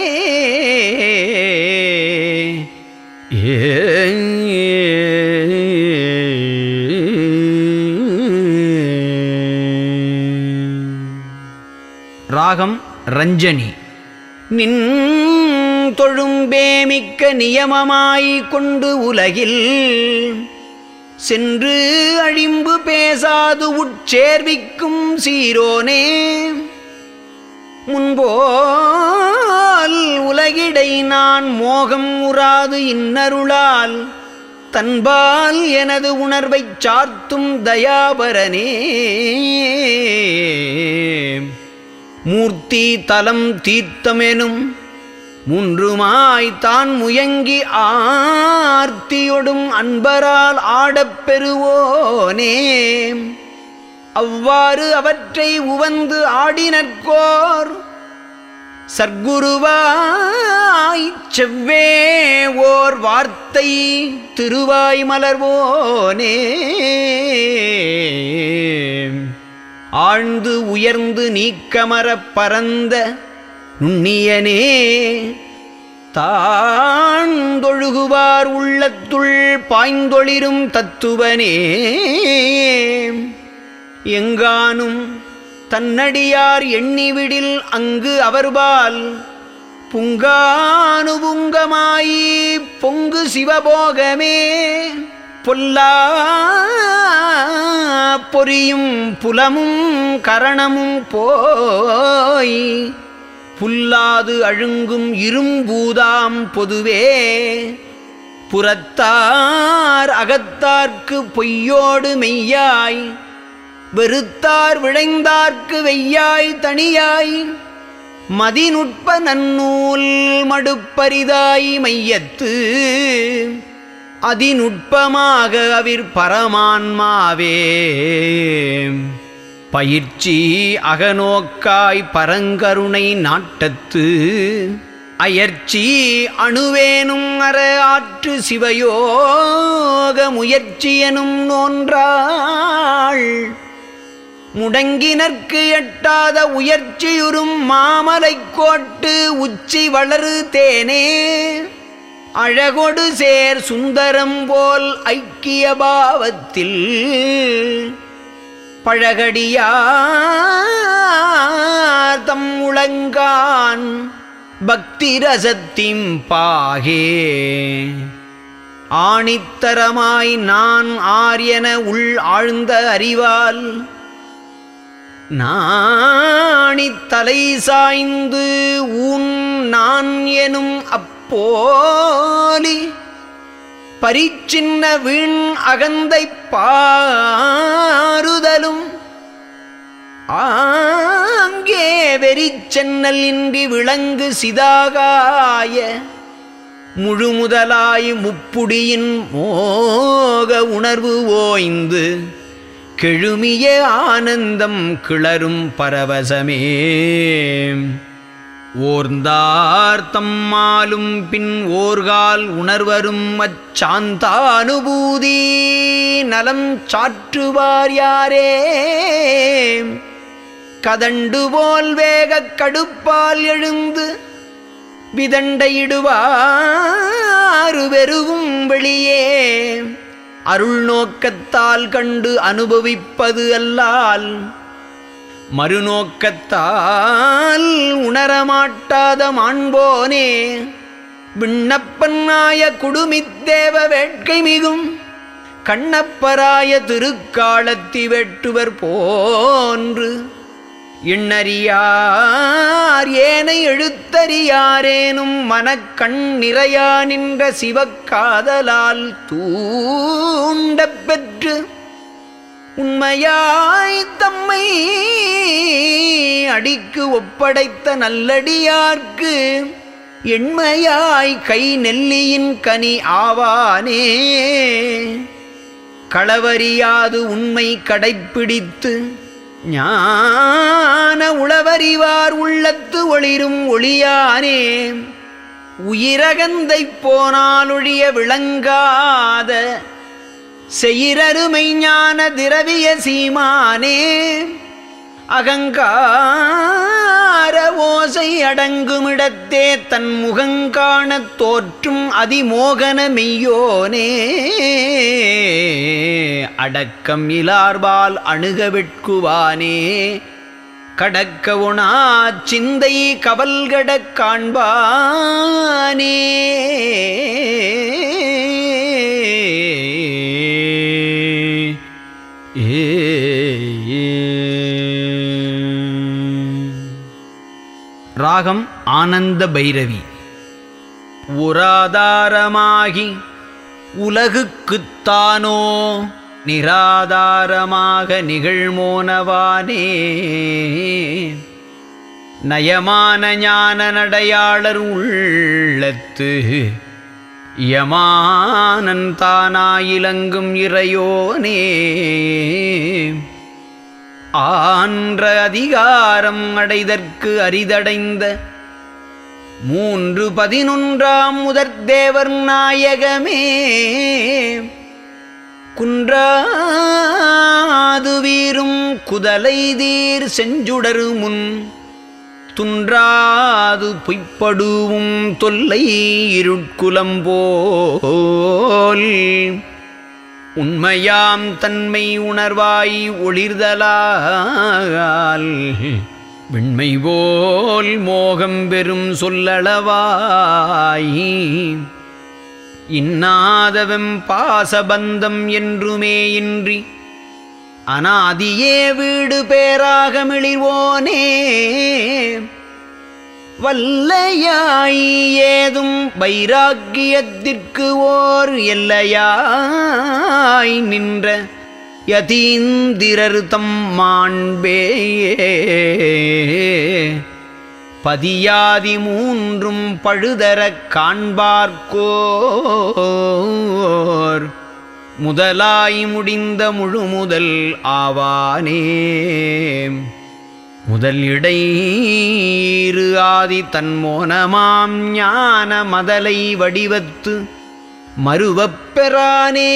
ராகம் ரஞ்சனி நின் தொழும்பேமிக்க நியமமாய் கொண்டு உலகில் சென்று அழிம்பு பேசாது உட்சேர்விக்கும் சீரோனே முன்போல் உலகிடை நான் மோகம் உறாது இன்னருளால் தன்பால் எனது உணர்வைச் சார்த்தும் தயாபரனே மூர்த்தி தலம் தீர்த்தமெனும் மூன்றுமாய் தான் முயங்கி ஆர்த்தியொடும் அன்பரால் ஆடப் பெறுவோனே அவ்வாறு அவற்றை உவந்து ஆடினற்கோர் சர்க்குருவாய் செவ்வே ஓர் வார்த்தை திருவாய் மலர்வோனே ஆழ்ந்து உயர்ந்து நீக்கமரப் பரந்த நுண்ணியனே தாழ்ந்தொழுகுவார் உள்ளத்துள் பாய்ந்தொளிரும் தத்துவனே எங்கானும் தன்னடியார் எண்ணிவிடில் அங்கு அவர்பால் புங்கானுபுங்கமாயி பொங்கு சிவபோகமே பொல்லா பொரியும் புலமும் கரணமும் போய் புல்லாது அழுங்கும் இரும்பூதாம் பொதுவே புறத்தார் அகத்தார்க்கு பொய்யோடு மெய்யாய் வெறுத்தார் விழைந்தார்க்கு வெய்யாய் தனியாய் மதிநுட்ப நன்னூல் மடுப்பரிதாய் மையத்து அதிநுட்பமாக அவிர் பரமான்மாவே பயிற்சி அகநோக்காய் பரங்கருணை நாட்டத்து அயர்ச்சி அணுவேனும் அற ஆற்று சிவயோக முயற்சியனும் நோன்றாள் முடங்கினர்க்கு எட்டாத உயர்ச்சியுறும் மாமலைக் கோட்டு உச்சி வளரு தேனே அழகொடு சேர் சுந்தரம் போல் ஐக்கிய பாவத்தில் பழகடியார் தம் உளங்கான் பக்தி ரசத்திம் பாகே ஆணித்தரமாய் நான் ஆரியன உள் ஆழ்ந்த அறிவால் நாணித் தலை சாய்ந்து ஊன் நான் எனும் அப்போலி பரிச்சின்ன வீண் அகந்தை பாருதலும் ஆங்கே வெறிச்சென்னல் இன்றி விளங்கு சிதாகாய முழுமுதலாய் முப்புடியின் மோக உணர்வு ஓய்ந்து கெழுமிய ஆனந்தம் கிளரும் பரவசமே ஓர்ந்தார் தம்மாலும் பின் ஓர்கால் உணர்வரும் அச்சாந்தானுபூதி நலம் சாற்றுவார் யாரே கதண்டு போல் வேகக் கடுப்பால் எழுந்து விதண்டையிடுவாறு வெறுவும் வெளியே அருள் நோக்கத்தால் கண்டு அனுபவிப்பது அல்லால் மறுநோக்கத்தால் உணரமாட்டாத மாண்போனே விண்ணப்பன்னாய குடுமித்தேவ வேட்கை மிகும் கண்ணப்பராய திருக்காலத்தி வெட்டுவர் போன்று எண்ணறியார் ஏனை எழுத்தறியாரேனும் மனக்கண் நிறையா நின்ற சிவக்காதலால் தூண்டப் பெற்று உண்மையாய் தம்மை அடிக்கு ஒப்படைத்த நல்லடியார்க்கு எண்மையாய் கை நெல்லியின் கனி ஆவானே களவறியாது உண்மை கடைப்பிடித்து ஞான உளவறிவார் உள்ளத்து ஒளிரும் ஒளியானே உயிரகந்தை போனாலொழிய விளங்காத செயிரருமை ஞான திரவிய சீமானே அகங்கார ஓசை அடங்குமிடத்தே தன் முகங்காணத் தோற்றும் அதிமோகன மெய்யோனே அடக்கம் இலார்பால் அணுக வெட்குவானே கடக்க உணா சிந்தை கவல்கடக் காண்பானே ஏ ராகம் ஆனந்த பைரவி உராதாரமாகி உலகுக்குத்தானோ நிராதாரமாக நிகழ்மோனவானே நயமான ஞான நடையாளர் உள்ளத்து யமானன் தானாயிலங்கும் இறையோனே ஆன்ற அதிகாரம் அடைதற்கு அரிதடைந்த மூன்று பதினொன்றாம் முதற் தேவர் நாயகமே குன்றாது வீரும் குதலை தீர் செஞ்சுடரு முன் துன்றாது பொய்ப்படுவும் தொல்லை இருட்குலம் போல் உண்மையாம் தன்மை உணர்வாய் ஒளிர்தலால் விண்மை போல் மோகம் பெரும் சொல்லளவாய் இன்னாதவம் பாசபந்தம் என்றுமே இன்றி அனாதியே வீடு பேராக மிளிர்வோனே வல்லையாய் ஏதும் வைராக்கியத்திற்கு ஓர் எல்லையாய் நின்ற யதீந்திரர் தம் மாண்பே பதியாதி மூன்றும் பழுதரக் காண்பார்க்கோர் முதலாய் முடிந்த முழு முதல் ஆவானே முதல் இடையிரு ஆதி தன்மோனமாம் ஞான மதலை வடிவத்து மறுவப் பெறானே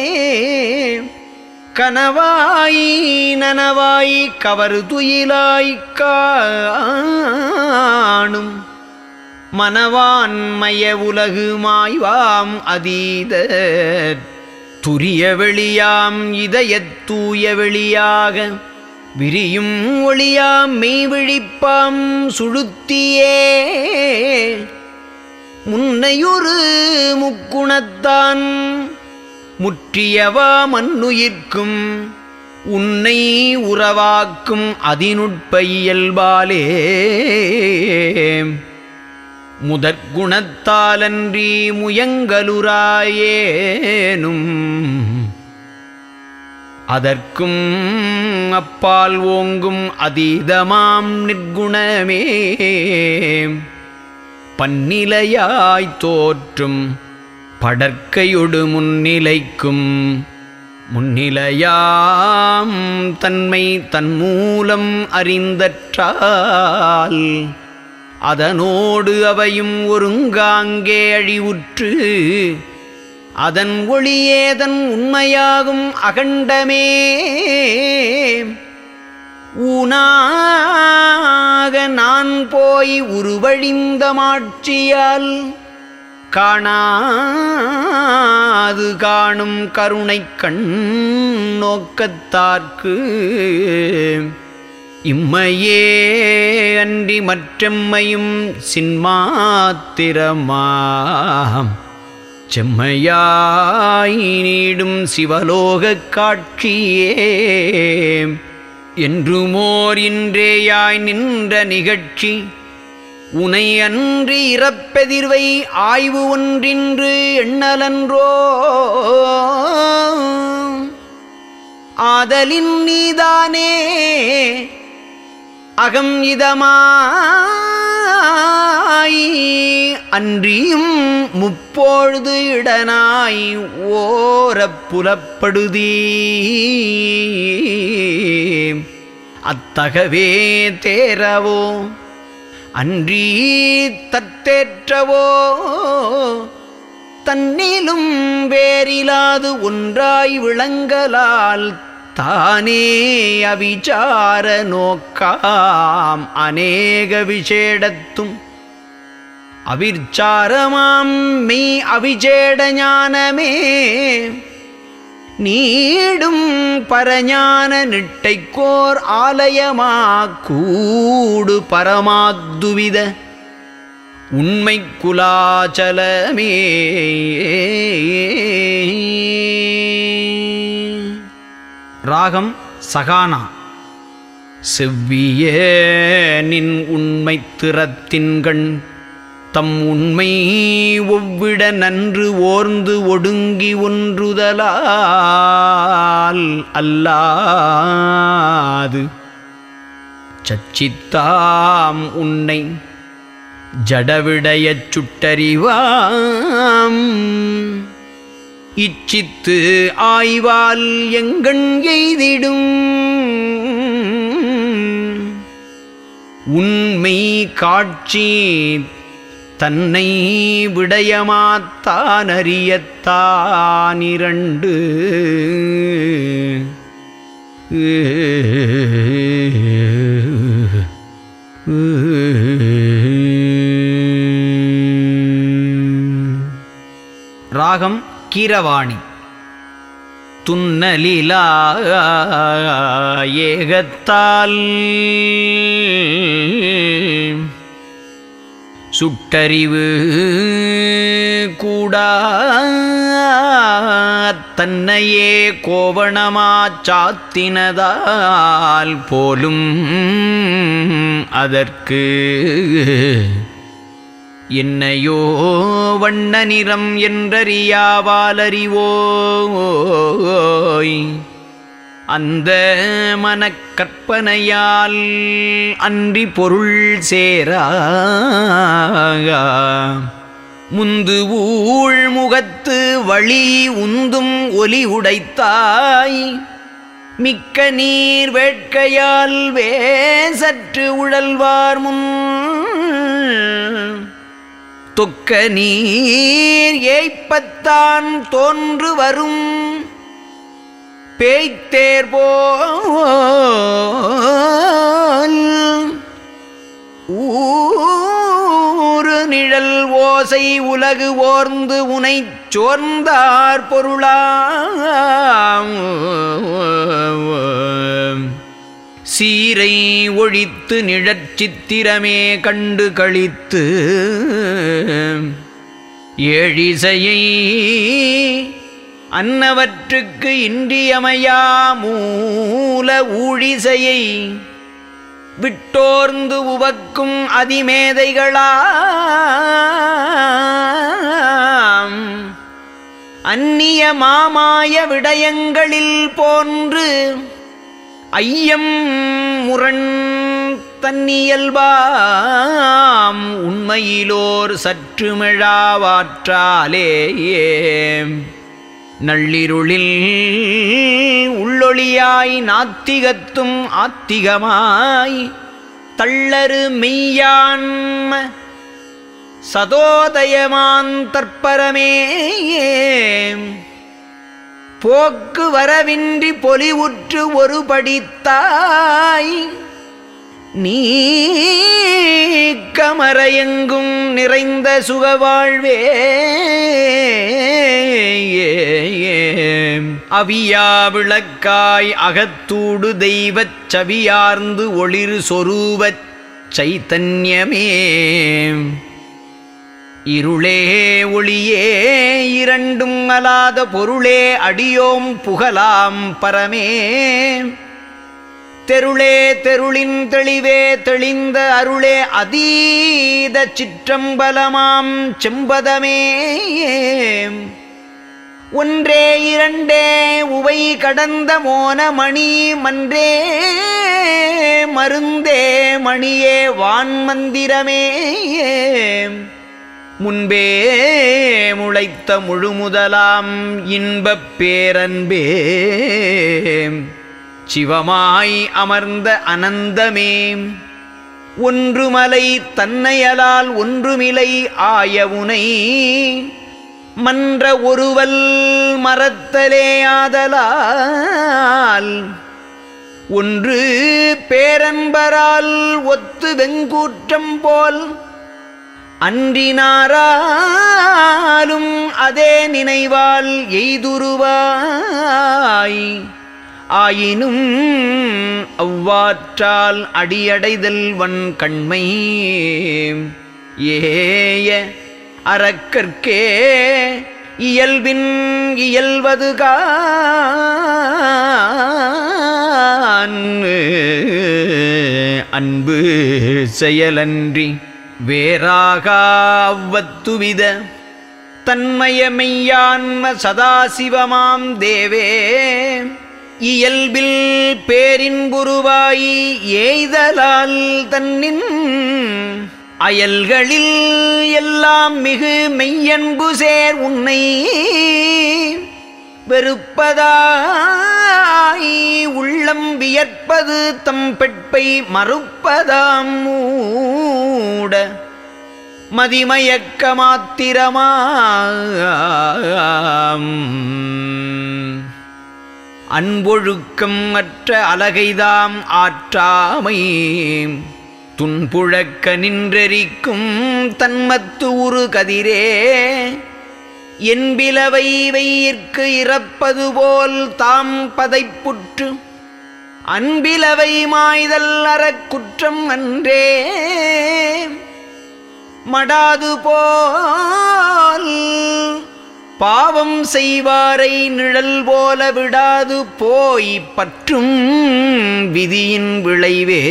கனவாய் நனவாய் கவரு துயிலாய் காணும் மனவான்மய உலகு மாய்வாம் அதீத துரிய வெளியாம் இதயத் தூய வெளியாக விரியும் ஒளியாம் மெய்விழிப்பாம் சுழுத்தியே முன்னையொரு முக்குணத்தான் முற்றியவா மண்ணுயிர்க்கும் உன்னை உறவாக்கும் அதினுட்ப இயல்பாலே முதற்குணத்தாலன்றி முயங்கலுராயேனும் அதற்கும் அப்பால் ஓங்கும் அதீதமாம் நிர்குணமே பன்னிலையாய் தோற்றும் படற்கையொடு முன்னிலைக்கும் முன்னிலையாம் தன்மை தன்மூலம் அறிந்தற்றால் அதனோடு அவையும் ஒருங்காங்கே அழிவுற்று அதன் ஒளியேதன் உண்மையாகும் அகண்டமே ஊனாக நான் போய் உருவழிந்த மாட்சியால் காணாது காணும் கருணை கண் நோக்கத்தார்க்கு இம்மையே அன்றி மற்றெம்மையும் சின்மாத்திரமாம் செம்மையாய் நீடும் சிவலோகக் காட்சியே என்றுமோர் இன்றேயாய் நின்ற நிகழ்ச்சி உனை அன்றி இறப்பெதிர்வை ஆய்வு ஒன்றின்று எண்ணலன்றோ ஆதலின் நீதானே அகம் இதமாய் அன்றியும் முப்பொழுது இடனாய் ஓரப் புலப்படுதீ அத்தகவே தேரவோ அன்றீ தத்தேற்றவோ தன்னிலும் வேறிலாது ஒன்றாய் விளங்கலால் தானே அவிச்சார நோக்காம் அநேக விசேடத்தும் அவிர்ச்சாரமாம் மெய் அவிஜேட ஞானமே நீடும் பரஞான நிட்டைக்கோர் ஆலயமா கூடு பரமாத்துவித உண்மை குலாச்சலமே ராகம் சகானா செவ்விய நின் உண்மை திறத்தின்கண் தம் உண்மை ஒவ்விட நன்று ஓர்ந்து ஒடுங்கி ஒன்றுதலால் அல்லாது சச்சித்தாம் உன்னை ஜடவிடையச் சுட்டறிவாம் இச்சித்து ஆய்வால் எங்கண் எய்திடும் உண்மை காட்சி தன்னை விடயமாத்தான் அறியத்தான் இரண்டு ராகம் கீரவாணி துன்னலிலா ஏகத்தால் சுட்டறிவு கூடா தன்னையே கோவணமாச் சாத்தினதால் போலும் அதற்கு என்னையோ வண்ண நிறம் என்றறியாவாலறிவோய் அந்த மனக்கற்பனையால் அன்றி பொருள் சேரா முந்து ஊழ் முகத்து வழி உந்தும் ஒலி உடைத்தாய் மிக்க நீர் வேட்கையால் வேசற்று உழல்வார் முன் தொக்க நீர் ஏய்ப்பத்தான் தோன்று வரும் பேய்த்தேர் போல் ஊறு நிழல் ஓசை உலகு ஓர்ந்து உனைச் சோர்ந்தார் பொருளாம் சீரை ஒழித்து நிழற்சித்திரமே கண்டு கழித்து ஏழிசையை அன்னவற்றுக்கு இன்றியமையா மூல ஊழிசையை விட்டோர்ந்து உவக்கும் அதிமேதைகளாம் அந்நிய மாமாய விடயங்களில் போன்று ஐயம் முரண் தன்னியல்பாம் உண்மையிலோர் சற்றுமிழாவாற்றாலேயே நள்ளிருளில் உள்ளொளியாய் நாத்திகத்தும் ஆத்திகமாய் தள்ளரு மெய்யான்ம சதோதயமான் தற்பரமே போக்கு வரவின்றி பொலிவுற்று ஒரு படித்தாய் நீக்கமறையெங்கும் நிறைந்த சுகவாழ்வே அவியா விளக்காய் அகத்தூடு தெய்வச் சவியார்ந்து ஒளிர் சொரூபச் சைத்தன்யமே இருளே ஒளியே இரண்டும் அலாத பொருளே அடியோம் புகலாம் பரமே தெருளே தெருளின் தெளிவே தெளிந்த அருளே அதீத சிற்றம்பலமாம் செம்பதமே ஒன்றே இரண்டே உவை கடந்த மோன மணி மன்றே மருந்தே மணியே வான்மந்திரமே முன்பே முளைத்த முழுமுதலாம் இன்பப் பேரன்பே சிவமாய் அமர்ந்த அனந்தமே ஒன்றுமலை தன்னையலால் ஒன்றுமிலை ஆயவுனை மன்ற ஒருவல் மறத்தலே ஆதலால் ஒன்று பேரன்பரால் ஒத்து வெங்கூற்றம் போல் அன்றினாராலும் அதே நினைவால் எய்துருவாய் ஆயினும் அவ்வாற்றால் அடியடைதல் வன் கண்மை ஏய அறக்கற்கே இயல்பின் இயல்வதுகான் அன்பு செயலன்றி வேறாகாவத்துவித தன்மயமெய்யான்ம சதாசிவமாம் தேவே இயல்பில் பேரின்புருவாய் எய்தலால் தன்னின் அயல்களில் எல்லாம் மிகு மெய்யன்பு சேர் உன்னை வெறுப்பதாய் உள்ளம் வியற்பது தம் பெட்பை மறுப்பதாம் மூட மதிமயக்க மாத்திரமாம் அன்பொழுக்கம் அற்ற அலகைதாம் ஆற்றாமை துன்புழக்க நின்றெரிக்கும் தன்மத்து உரு கதிரே என்பிலவை வையிற்கு இறப்பது போல் தாம் பதைப்புற்று அன்பிலவை மாய்தல் அறக் குற்றம் அன்றே மடாது போல் பாவம் செய்வாரை நிழல் போல விடாது போய் பற்றும் விதியின் விளைவே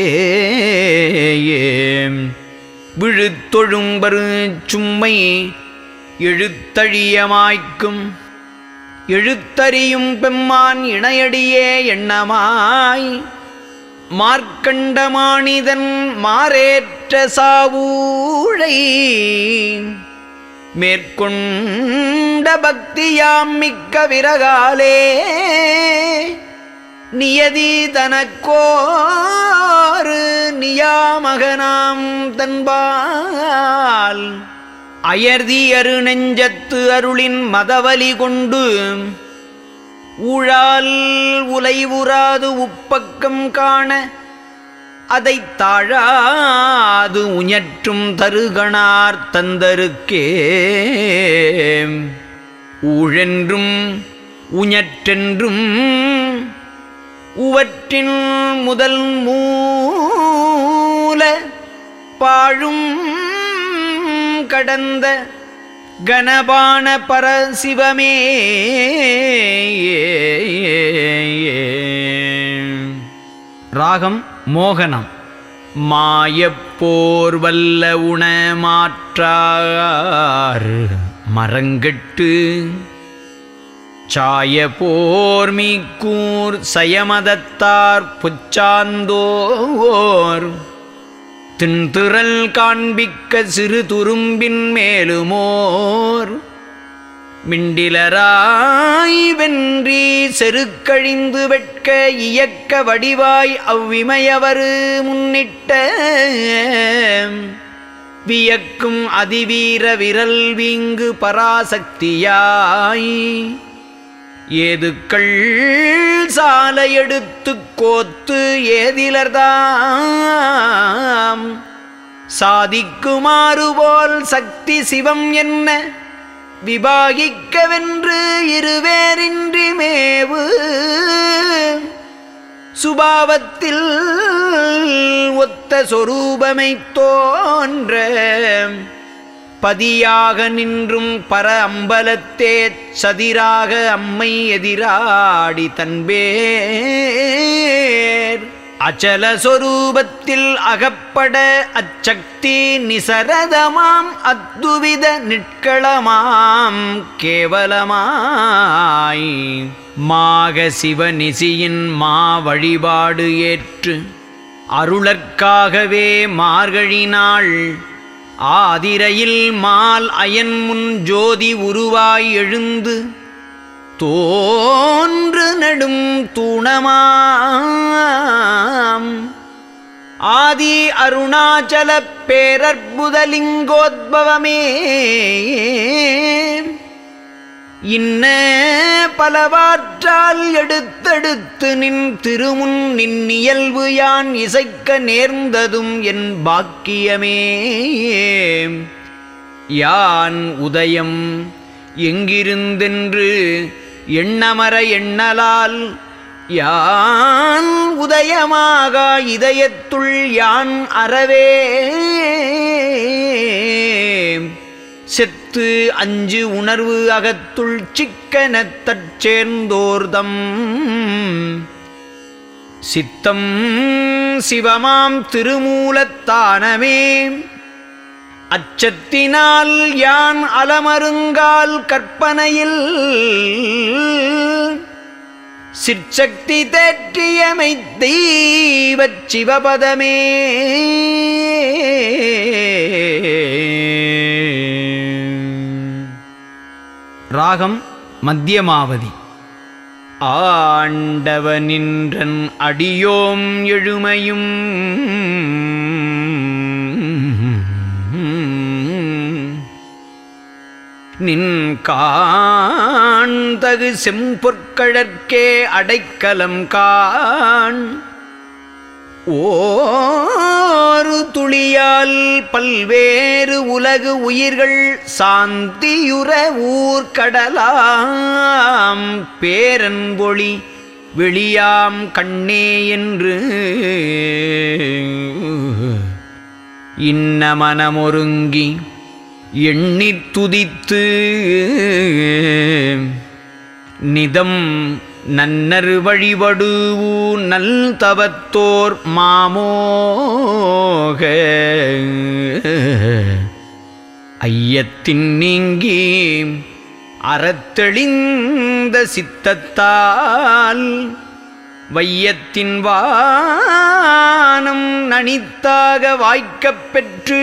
விழுத்தொழும்பரு சும்மை எழுத்தழியமாய்க்கும் எழுத்தறியும் பெம்மான் இணையடியே எண்ணமாய் மார்க்கண்டமானிதன் மாறேற்ற சாவூழை மேற்கொண்ட பக்தியாம் மிக்க விரகாலே நியதி தனக்கோரு நியாமகனாம் தன்பால் அயர்தி அரு நெஞ்சத்து அருளின் மதவலி கொண்டு ஊழால் உலைவுறாது உப்பக்கம் காண அதைத் தாழாது உஞற்றும் தருகணார் தந்தருக்கே ஊழென்றும் உஞற்றென்றும் உவற்றின் முதல் மூல பாழும் கடந்த கணபான பரசிவமே ராகம் மோகனம் மாயப்போர் வல்ல உணமாற்றார் மரங்கெட்டு சாய போர் மீக்கூர் சயமதத்தார் புச்சாந்தோர் தின்திறல் காண்பிக்க சிறு துரும்பின் மேலுமோர் மிண்டிலராய் வென்றி செருக்கழிந்து வெட்க இயக்க வடிவாய் அவ்விமையவரு முன்னிட்ட வியக்கும் அதிவீர விரல் வீங்கு பராசக்தியாய் ஏதுக்கள் சாலை எடுத்து கோத்து ஏதிலர்தாம் சாதிக்குமாறு போல் சக்தி சிவம் என்ன விபாகிக்கவென்று இருவேரின்றி மேவு சுபாவத்தில் ஒத்த சொரூபமை தோன்ற பதியாக நின்றும் பர அம்பலத்தே சதிராக அம்மை எதிராடி தன்பேர் அச்சல சொரூபத்தில் அகப்பட அச்சக்தி நிசரதமாம் அத்துவித நிட்களமாம் கேவலமாய் மாக சிவநிசியின் மா வழிபாடு ஏற்று அருளற்காகவே மார்கழி நாள் ஆதிரையில் மால் அயன் முன் ஜோதி உருவாய் எழுந்து தோன்று நெடும் தூணமாம் ஆதி அருணாச்சல பேரற்புதலிங்கோத்பவமே இன்ன பலவாற்றால் எடுத்தெடுத்து நின் திருமுன் நின் இயல்பு யான் இசைக்க நேர்ந்ததும் என் பாக்கியமே யான் உதயம் எங்கிருந்தென்று எண்ணமர எண்ணலால் யான் உதயமாக இதயத்துள் யான் அறவே செத்து அஞ்சு உணர்வு அகத்துள் சிக்கனத்தற் சேர்ந்தோர்தம் சித்தம் சிவமாம் திருமூலத்தானமே அச்சத்தினால் யான் அலமருங்கால் கற்பனையில் சிற்சக்தி தேற்றியமை தெய்வச் சிவபதமே ராகம் மத்தியமாவதி ஆண்டவனின்றன் அடியோம் எழுமையும் நின் காண்தகு செம்பொற்கழற்கே அடைக்கலம் காண் ஓரு துளியால் பல்வேறு உலகு உயிர்கள் சாந்தியுற ஊர்கடலாம் பேரன்பொழி வெளியாம் கண்ணே என்று இன்ன மனமொருங்கி எண்ணித் துதித்து நிதம் நன்னர் வழிபடுவு நல் தவத்தோர் மாமோக ஐயத்தின் நீங்கி அறத்தெளிந்த சித்தத்தால் வையத்தின் வானம் நனித்தாக வாய்க்கப் பெற்று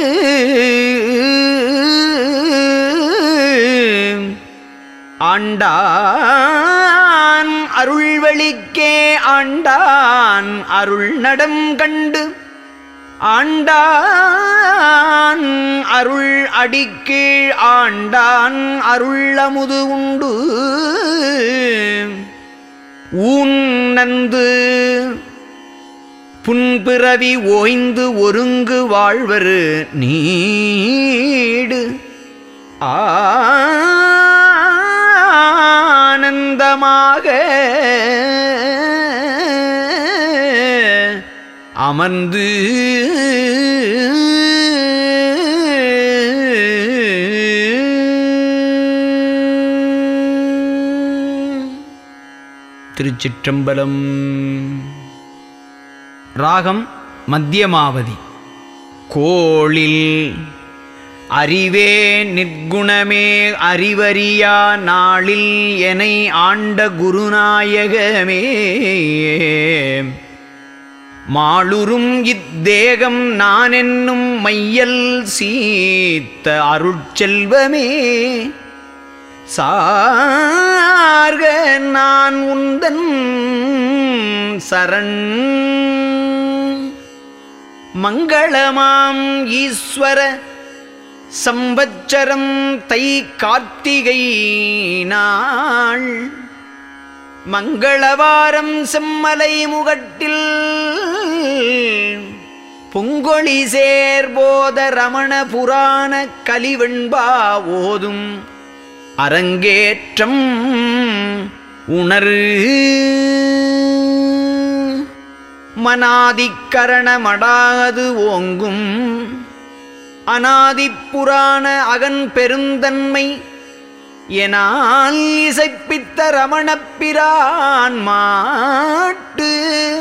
ஆண்டான் அருள்வெளிக்கே ஆண்டான் அருள் நடம் கண்டு ஆண்டான் அருள் அடிக்கீழ் ஆண்டான் அருள் அமுது உண்டு ஊன் நந்து புன்பிறவி ஓய்ந்து ஒருங்கு வாழ்வரு நீடு ஆனந்தமாக அமர்ந்து திருச்சிற்றம்பலம் ராகம் மத்தியமாவதி கோளில் அறிவே நிற்குணமே அறிவறியா நாளில் எனை ஆண்ட குருநாயகமே மாளுரும் இத்தேகம் நான் என்னும் மையல் சீத்த அருட்செல்வமே சார்க நான் உந்தன் சரண் மங்களமாம் ஈஸ்வர சம்பச்சரம் தை கார்த்திகை நாள் மங்களவாரம் செம்மலை முகட்டில் பொங்கொழி சேர்போத ரமண புராண கலிவெண்பா ஓதும் அரங்கேற்றம் உணரு மனாதிக்கரணமடாது ஓங்கும் அனாதிப்புராண அகன் பெருந்தன்மை எனால் இசைப்பித்த ரமணப்பிரான் மாட்டு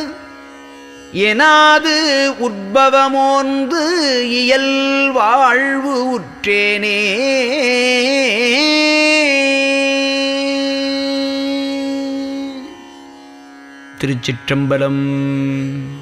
எனாது உட்பவமோந்து இயல் வாழ்வு உற்றேனே திருச்சிற்றம்பலம்